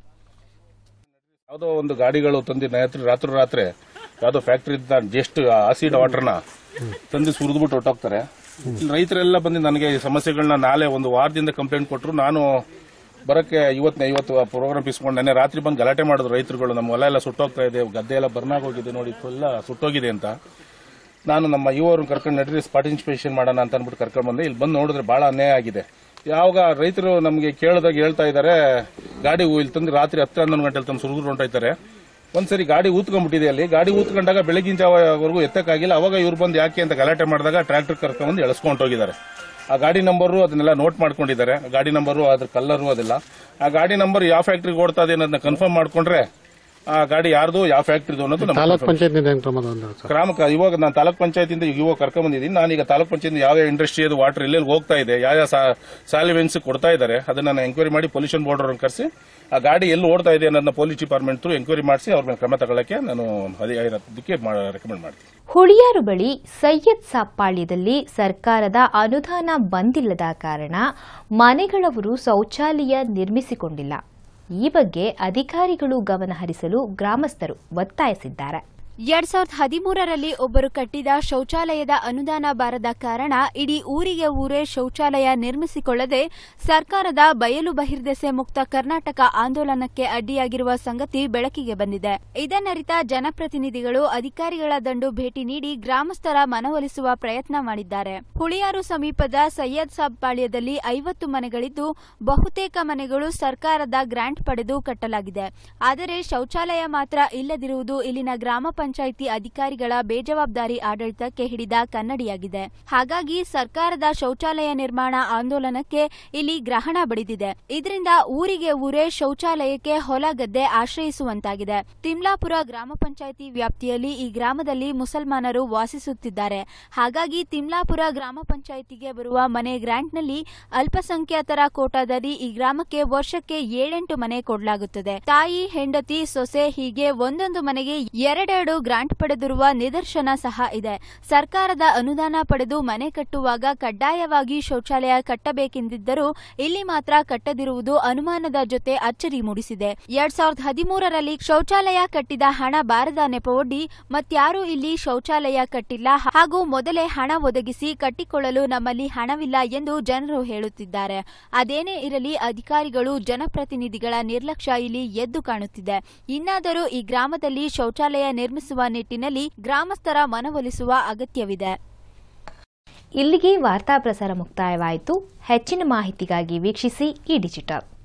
ಯಾವುದೋ ಒಂದು ಗಾಡಿಗಳು ತಂದು ರಾತ್ರಿ ರಾತ್ರಿ ರಾತ್ರಿ ಯಾವುದೋ ಫ್ಯಾಕ್ಟರಿ ಜಸ್ಟ್ ಆಸಿಡ್ ವಾಟರ್ನ ತಂದು ಸುರಿದ್ಬಿಟ್ಟು ಹೊಟ್ಟೋಗ್ತಾರೆ ಇಲ್ಲಿ ರೈತರೆಲ್ಲ ಬಂದು ನನಗೆ ಈ ಸಮಸ್ಯೆಗಳನ್ನ ನಾಳೆ ಒಂದು ವಾರದಿಂದ ಕಂಪ್ಲೇಂಟ್ ಕೊಟ್ಟರು ನಾನು ಬರಕ್ಕೆ ಇವತ್ತು ಇವತ್ತು ಪ್ರೋಗ್ರಾಮ್ ಇಸ್ಕೊಂಡು ನೆನ್ನೆ ರಾತ್ರಿ ಬಂದು ಗಲಾಟೆ ಮಾಡಿದ್ರು ರೈತರುಗಳು ನಮ್ಮ ಹೊಲ ಎಲ್ಲ ಸುಟ್ಟೋಗ್ತಾ ಇದೆ ಗದ್ದೆ ಎಲ್ಲ ಬರ್ನಾಗ್ ಹೋಗಿದೆ ನೋಡಿ ಎಲ್ಲ ಸುಟ್ಟೋಗಿದೆ ಅಂತ ನಾನು ನಮ್ಮ ಯುವರನ್ನ ಕರ್ಕೊಂಡು ನಡ್ರಿ ಸ್ಪಾಟ್ ಇನ್ಸ್ಪೆಕ್ಷನ್ ಮಾಡೋಣ ಅಂತ ಅಂದ್ಬಿಟ್ಟು ಕರ್ಕೊಂಡು ಬಂದೆ ಇಲ್ಲಿ ಬಂದು ನೋಡಿದ್ರೆ ಬಹಳ ಅನ್ಯಾಯ ಆಗಿದೆ ಯಾವಾಗ ರೈತರು ನಮಗೆ ಕೇಳಿದಾಗ ಹೇಳ್ತಾ ಇದ್ದಾರೆ ಗಾಡಿ ಇಲ್ಲಿ ತಂದು ರಾತ್ರಿ ಹತ್ತು ಹನ್ನೊಂದು ಗಂಟೆಲಿ ತಂದು ಸುರಿದು ಹೊಂಟೋಯ್ತಾರೆ ಒಂದ್ಸರಿ ಗಾಡಿ ಊತ್ಕೊಂಡ್ಬಿಟ್ಟಿದೆ ಅಲ್ಲಿ ಗಾಡಿ ಊತ್ಕೊಂಡಾಗ ಬೆಳಗಿನ ಜಾವವರೆಗೂ ಎತ್ತಕ್ಕಾಗಿಲ್ಲ ಅವಾಗ ಇವ್ರು ಬಂದು ಯಾಕೆ ಅಂತ ಗಲಾಟೆ ಮಾಡಿದಾಗ ಟ್ರ್ಯಾಕ್ಟರ್ ಕರ್ಕೊಂಡ್ಬಂದು ಎಳ್ಸ್ಕೊಂಡು ಹೋಗಿದ್ದಾರೆ ಆ ಗಾಡಿ ನಂಬರು ಅದನ್ನೆಲ್ಲ ನೋಟ್ ಮಾಡ್ಕೊಂಡಿದ್ದಾರೆ ಗಾಡಿ ನಂಬರು ಅದ್ರ ಕಲ್ಲರು ಅದೆಲ್ಲ ಆ ಗಾಡಿ ನಂಬರ್ ಯಾವ ಫ್ಯಾಕ್ಟ್ರಿಗೆ ಓಡ್ತಾ ಇದೆ ಅನ್ನೋದನ್ನ ಕನ್ಫರ್ಮ್ ಮಾಡ್ಕೊಂಡ್ರೆ ಆ ಗಾಡಿ ಯಾರ್ದು ಯಾವ ಫ್ಯಾಕ್ಟ್ರಿದು ಅನ್ನೋದು ನಮ್ಗೆ ತಾಲೂಕ್ confirm. ಪಂಚಾಯತ್ ಏನು ಕ್ರಮ ತಗೊಂಡ್ರು ಸರ್ ಗ್ರಾಮ ಇವಾಗ ನಾನು ತಾಲೂಕ್ ಪಂಚಾಯತಿಂದ ಇವಾಗ ಕರ್ಕೊಂಡ್ ಬಂದಿದ್ದೀನಿ ನಾನೀಗ ತಾಲೂಕ್ ಪಂಚಾಯತ್ ಯಾವ ಯಾವ ಇಂಡಸ್ಟ್ರಿ ಅದು ವಾಟರ್ ಎಲ್ಲೆಲ್ಲಿ ಹೋಗ್ತಾ ಇದೆ ಯಾವ ಯಾವ ಸಾಲಿವೆನ್ಸ್ ಕೊಡ್ತಾ ಇದ್ದಾರೆ ಅದನ್ನ ನಾನು ಎಂಕ್ವೈರಿ ಮಾಡಿ ಪೊಲ್ಯೂಷನ್ ಬೋರ್ಡ್ ಅವ್ರನ್ನ ಕರೆಸಿ ಆ ಗಾಡಿ ಎಲ್ಲಿ ಓಡ್ತಾ ಇದೆ ಅನ್ನೋದನ್ನ ಪೊಲೀಸ್ ಡಿಪಾರ್ಟ್ಮೆಂಟ್ ಥ್ರೂ ಎಂಕ್ವೈರಿ ಮಾಡಿಸಿ ಅವ್ರ ಮೇಲೆ ಕ್ರಮ ತಗೊಳ್ಳಕ್ಕೆ ನಾನು ಅದಕ್ಕೆ ರೆಕಮೆಂಡ್ ಮಾಡ್ತೀನಿ ಹುಳಿಯಾರು ಬಳಿ ಸೈಯದ್ ಸಾಪಾಳ್ಯದಲ್ಲಿ ಸರ್ಕಾರದ ಅನುದಾನ ಬಂದಿಲ್ಲದ ಕಾರಣ ಮನೆಗಳವರು ಶೌಚಾಲಯ ನಿರ್ಮಿಸಿಕೊಂಡಿಲ್ಲ ಈ ಬಗ್ಗೆ ಅಧಿಕಾರಿಗಳು ಗಮನ ಹರಿಸಲು ಗ್ರಾಮಸ್ಥರು ಒತ್ತಾಯಿಸಿದ್ದಾರೆ ಎರಡ್ ಸಾವಿರದ ಹದಿಮೂರರಲ್ಲಿ ಒಬ್ಬರು ಕಟ್ಟಿದ ಶೌಚಾಲಯದ ಅನುದಾನ ಬಾರದ ಕಾರಣ ಇಡೀ ಊರಿಗೆ ಊರೇ ಶೌಚಾಲಯ ನಿರ್ಮಿಸಿಕೊಳ್ಳದೆ ಸರ್ಕಾರದ ಬಯಲು ಬಹಿರ್ದೆಸೆ ಮುಕ್ತ ಕರ್ನಾಟಕ ಆಂದೋಲನಕ್ಕೆ ಅಡ್ಡಿಯಾಗಿರುವ ಸಂಗತಿ ಬೆಳಕಿಗೆ ಬಂದಿದೆ ಇದನ್ನರಿತ ಜನಪ್ರತಿನಿಧಿಗಳು ಅಧಿಕಾರಿಗಳ ದಂಡು ಭೇಟಿ ನೀಡಿ ಗ್ರಾಮಸ್ಥರ ಮನವೊಲಿಸುವ ಪ್ರಯತ್ನ ಮಾಡಿದ್ದಾರೆ ಹುಳಿಯಾರು ಸಮೀಪದ ಸೈಯದ್ ಸಾಬ್ ಪಾಳ್ಯದಲ್ಲಿ ಐವತ್ತು ಮನೆಗಳಿದ್ದು ಬಹುತೇಕ ಮನೆಗಳು ಸರ್ಕಾರದ ಗ್ರಾಂಟ್ ಪಡೆದು ಕಟ್ಟಲಾಗಿದೆ ಆದರೆ ಶೌಚಾಲಯ ಮಾತ್ರ ಇಲ್ಲದಿರುವುದು ಇಲ್ಲಿನ ಗ್ರಾಮ ಪಂಚಾಯಿತಿ ಅಧಿಕಾರಿಗಳ ಬೇಜವಾಬ್ದಾರಿ ಆಡಳಿತಕ್ಕೆ ಹಿಡಿದ ಕನ್ನಡಿಯಾಗಿದೆ ಹಾಗಾಗಿ ಸರ್ಕಾರದ ಶೌಚಾಲಯ ನಿರ್ಮಾಣ ಆಂದೋಲನಕ್ಕೆ ಇಲ್ಲಿ ಗ್ರಹಣ ಬಡಿದಿದೆ ಇದರಿಂದ ಊರಿಗೆ ಊರೇ ಶೌಚಾಲಯಕ್ಕೆ ಹೊಲ ಗದ್ದೆ ಆಶ್ರಯಿಸುವಂತಾಗಿದೆ ತಿಮ್ಲಾಪುರ ಗ್ರಾಮ ಪಂಚಾಯಿತಿ ವ್ಯಾಪ್ತಿಯಲ್ಲಿ ಈ ಗ್ರಾಮದಲ್ಲಿ ಮುಸಲ್ಮಾನರು ವಾಸಿಸುತ್ತಿದ್ದಾರೆ ಹಾಗಾಗಿ ತಿಮ್ಲಾಪುರ ಗ್ರಾಮ ಪಂಚಾಯಿತಿಗೆ ಬರುವ ಮನೆ ಗ್ರಾಂಟ್ನಲ್ಲಿ ಅಲ್ಪಸಂಖ್ಯಾತರ ಕೋಟಾದಲ್ಲಿ ಈ ಗ್ರಾಮಕ್ಕೆ ವರ್ಷಕ್ಕೆ ಏಳೆಂಟು ಮನೆ ಕೊಡಲಾಗುತ್ತದೆ ತಾಯಿ ಹೆಂಡತಿ ಸೊಸೆ ಹೀಗೆ ಒಂದೊಂದು ಮನೆಗೆ ಎರಡೆರಡು ಗ್ರಾಂಟ್ ಪಡೆದಿರುವ ನಿದರ್ಶನ ಸಹ ಇದೆ ಸರ್ಕಾರದ ಅನುದಾನ ಪಡೆದು ಮನೆ ಕಟ್ಟುವಾಗ ಕಡ್ಡಾಯವಾಗಿ ಶೌಚಾಲಯ ಕಟ್ಟಬೇಕೆಂದಿದ್ದರೂ ಇಲ್ಲಿ ಮಾತ್ರ ಕಟ್ಟದಿರುವುದು ಅನುಮಾನದ ಜೊತೆ ಅಚ್ಚರಿ ಮೂಡಿಸಿದೆ ಎರಡ್ ಸಾವಿರದ ಹದಿಮೂರರಲ್ಲಿ ಶೌಚಾಲಯ ಕಟ್ಟಿದ ಹಣ ಬಾರದ ನೆಪವೊಡ್ಡಿ ಮತ್ಯಾರೂ ಇಲ್ಲಿ ಶೌಚಾಲಯ ಕಟ್ಟಿಲ್ಲ ಹಾಗೂ ಮೊದಲೇ ಹಣ ಒದಗಿಸಿ ಕಟ್ಟಿಕೊಳ್ಳಲು ನಮ್ಮಲ್ಲಿ ಹಣವಿಲ್ಲ ಎಂದು ಜನರು ಹೇಳುತ್ತಿದ್ದಾರೆ ಅದೇನೇ ಇರಲಿ ಅಧಿಕಾರಿಗಳು ಜನಪ್ರತಿನಿಧಿಗಳ ನಿರ್ಲಕ್ಷ್ಯ ಇಲ್ಲಿ ಎದ್ದು ಕಾಣುತ್ತಿದೆ ಇನ್ನಾದರೂ ಈ ಗ್ರಾಮದಲ್ಲಿ ಶೌಚಾಲಯ ನಿರ್ಮಿಸುವ ನಿಟ್ಟಿನಲ್ಲಿ ಗ್ರಾಮಸ್ಥರ ಮನವೊಲಿಸುವ ಅಗತ್ಯವಿದೆ ಇಲ್ಲಿಗೆ ವಾರ್ತಾ ಪ್ರಸಾರ ಮುಕ್ತಾಯವಾಯಿತು ಹೆಚ್ಚಿನ ಮಾಹಿತಿಗಾಗಿ ವೀಕ್ಷಿಸಿ ಈ ಡಿಜಿಟಲ್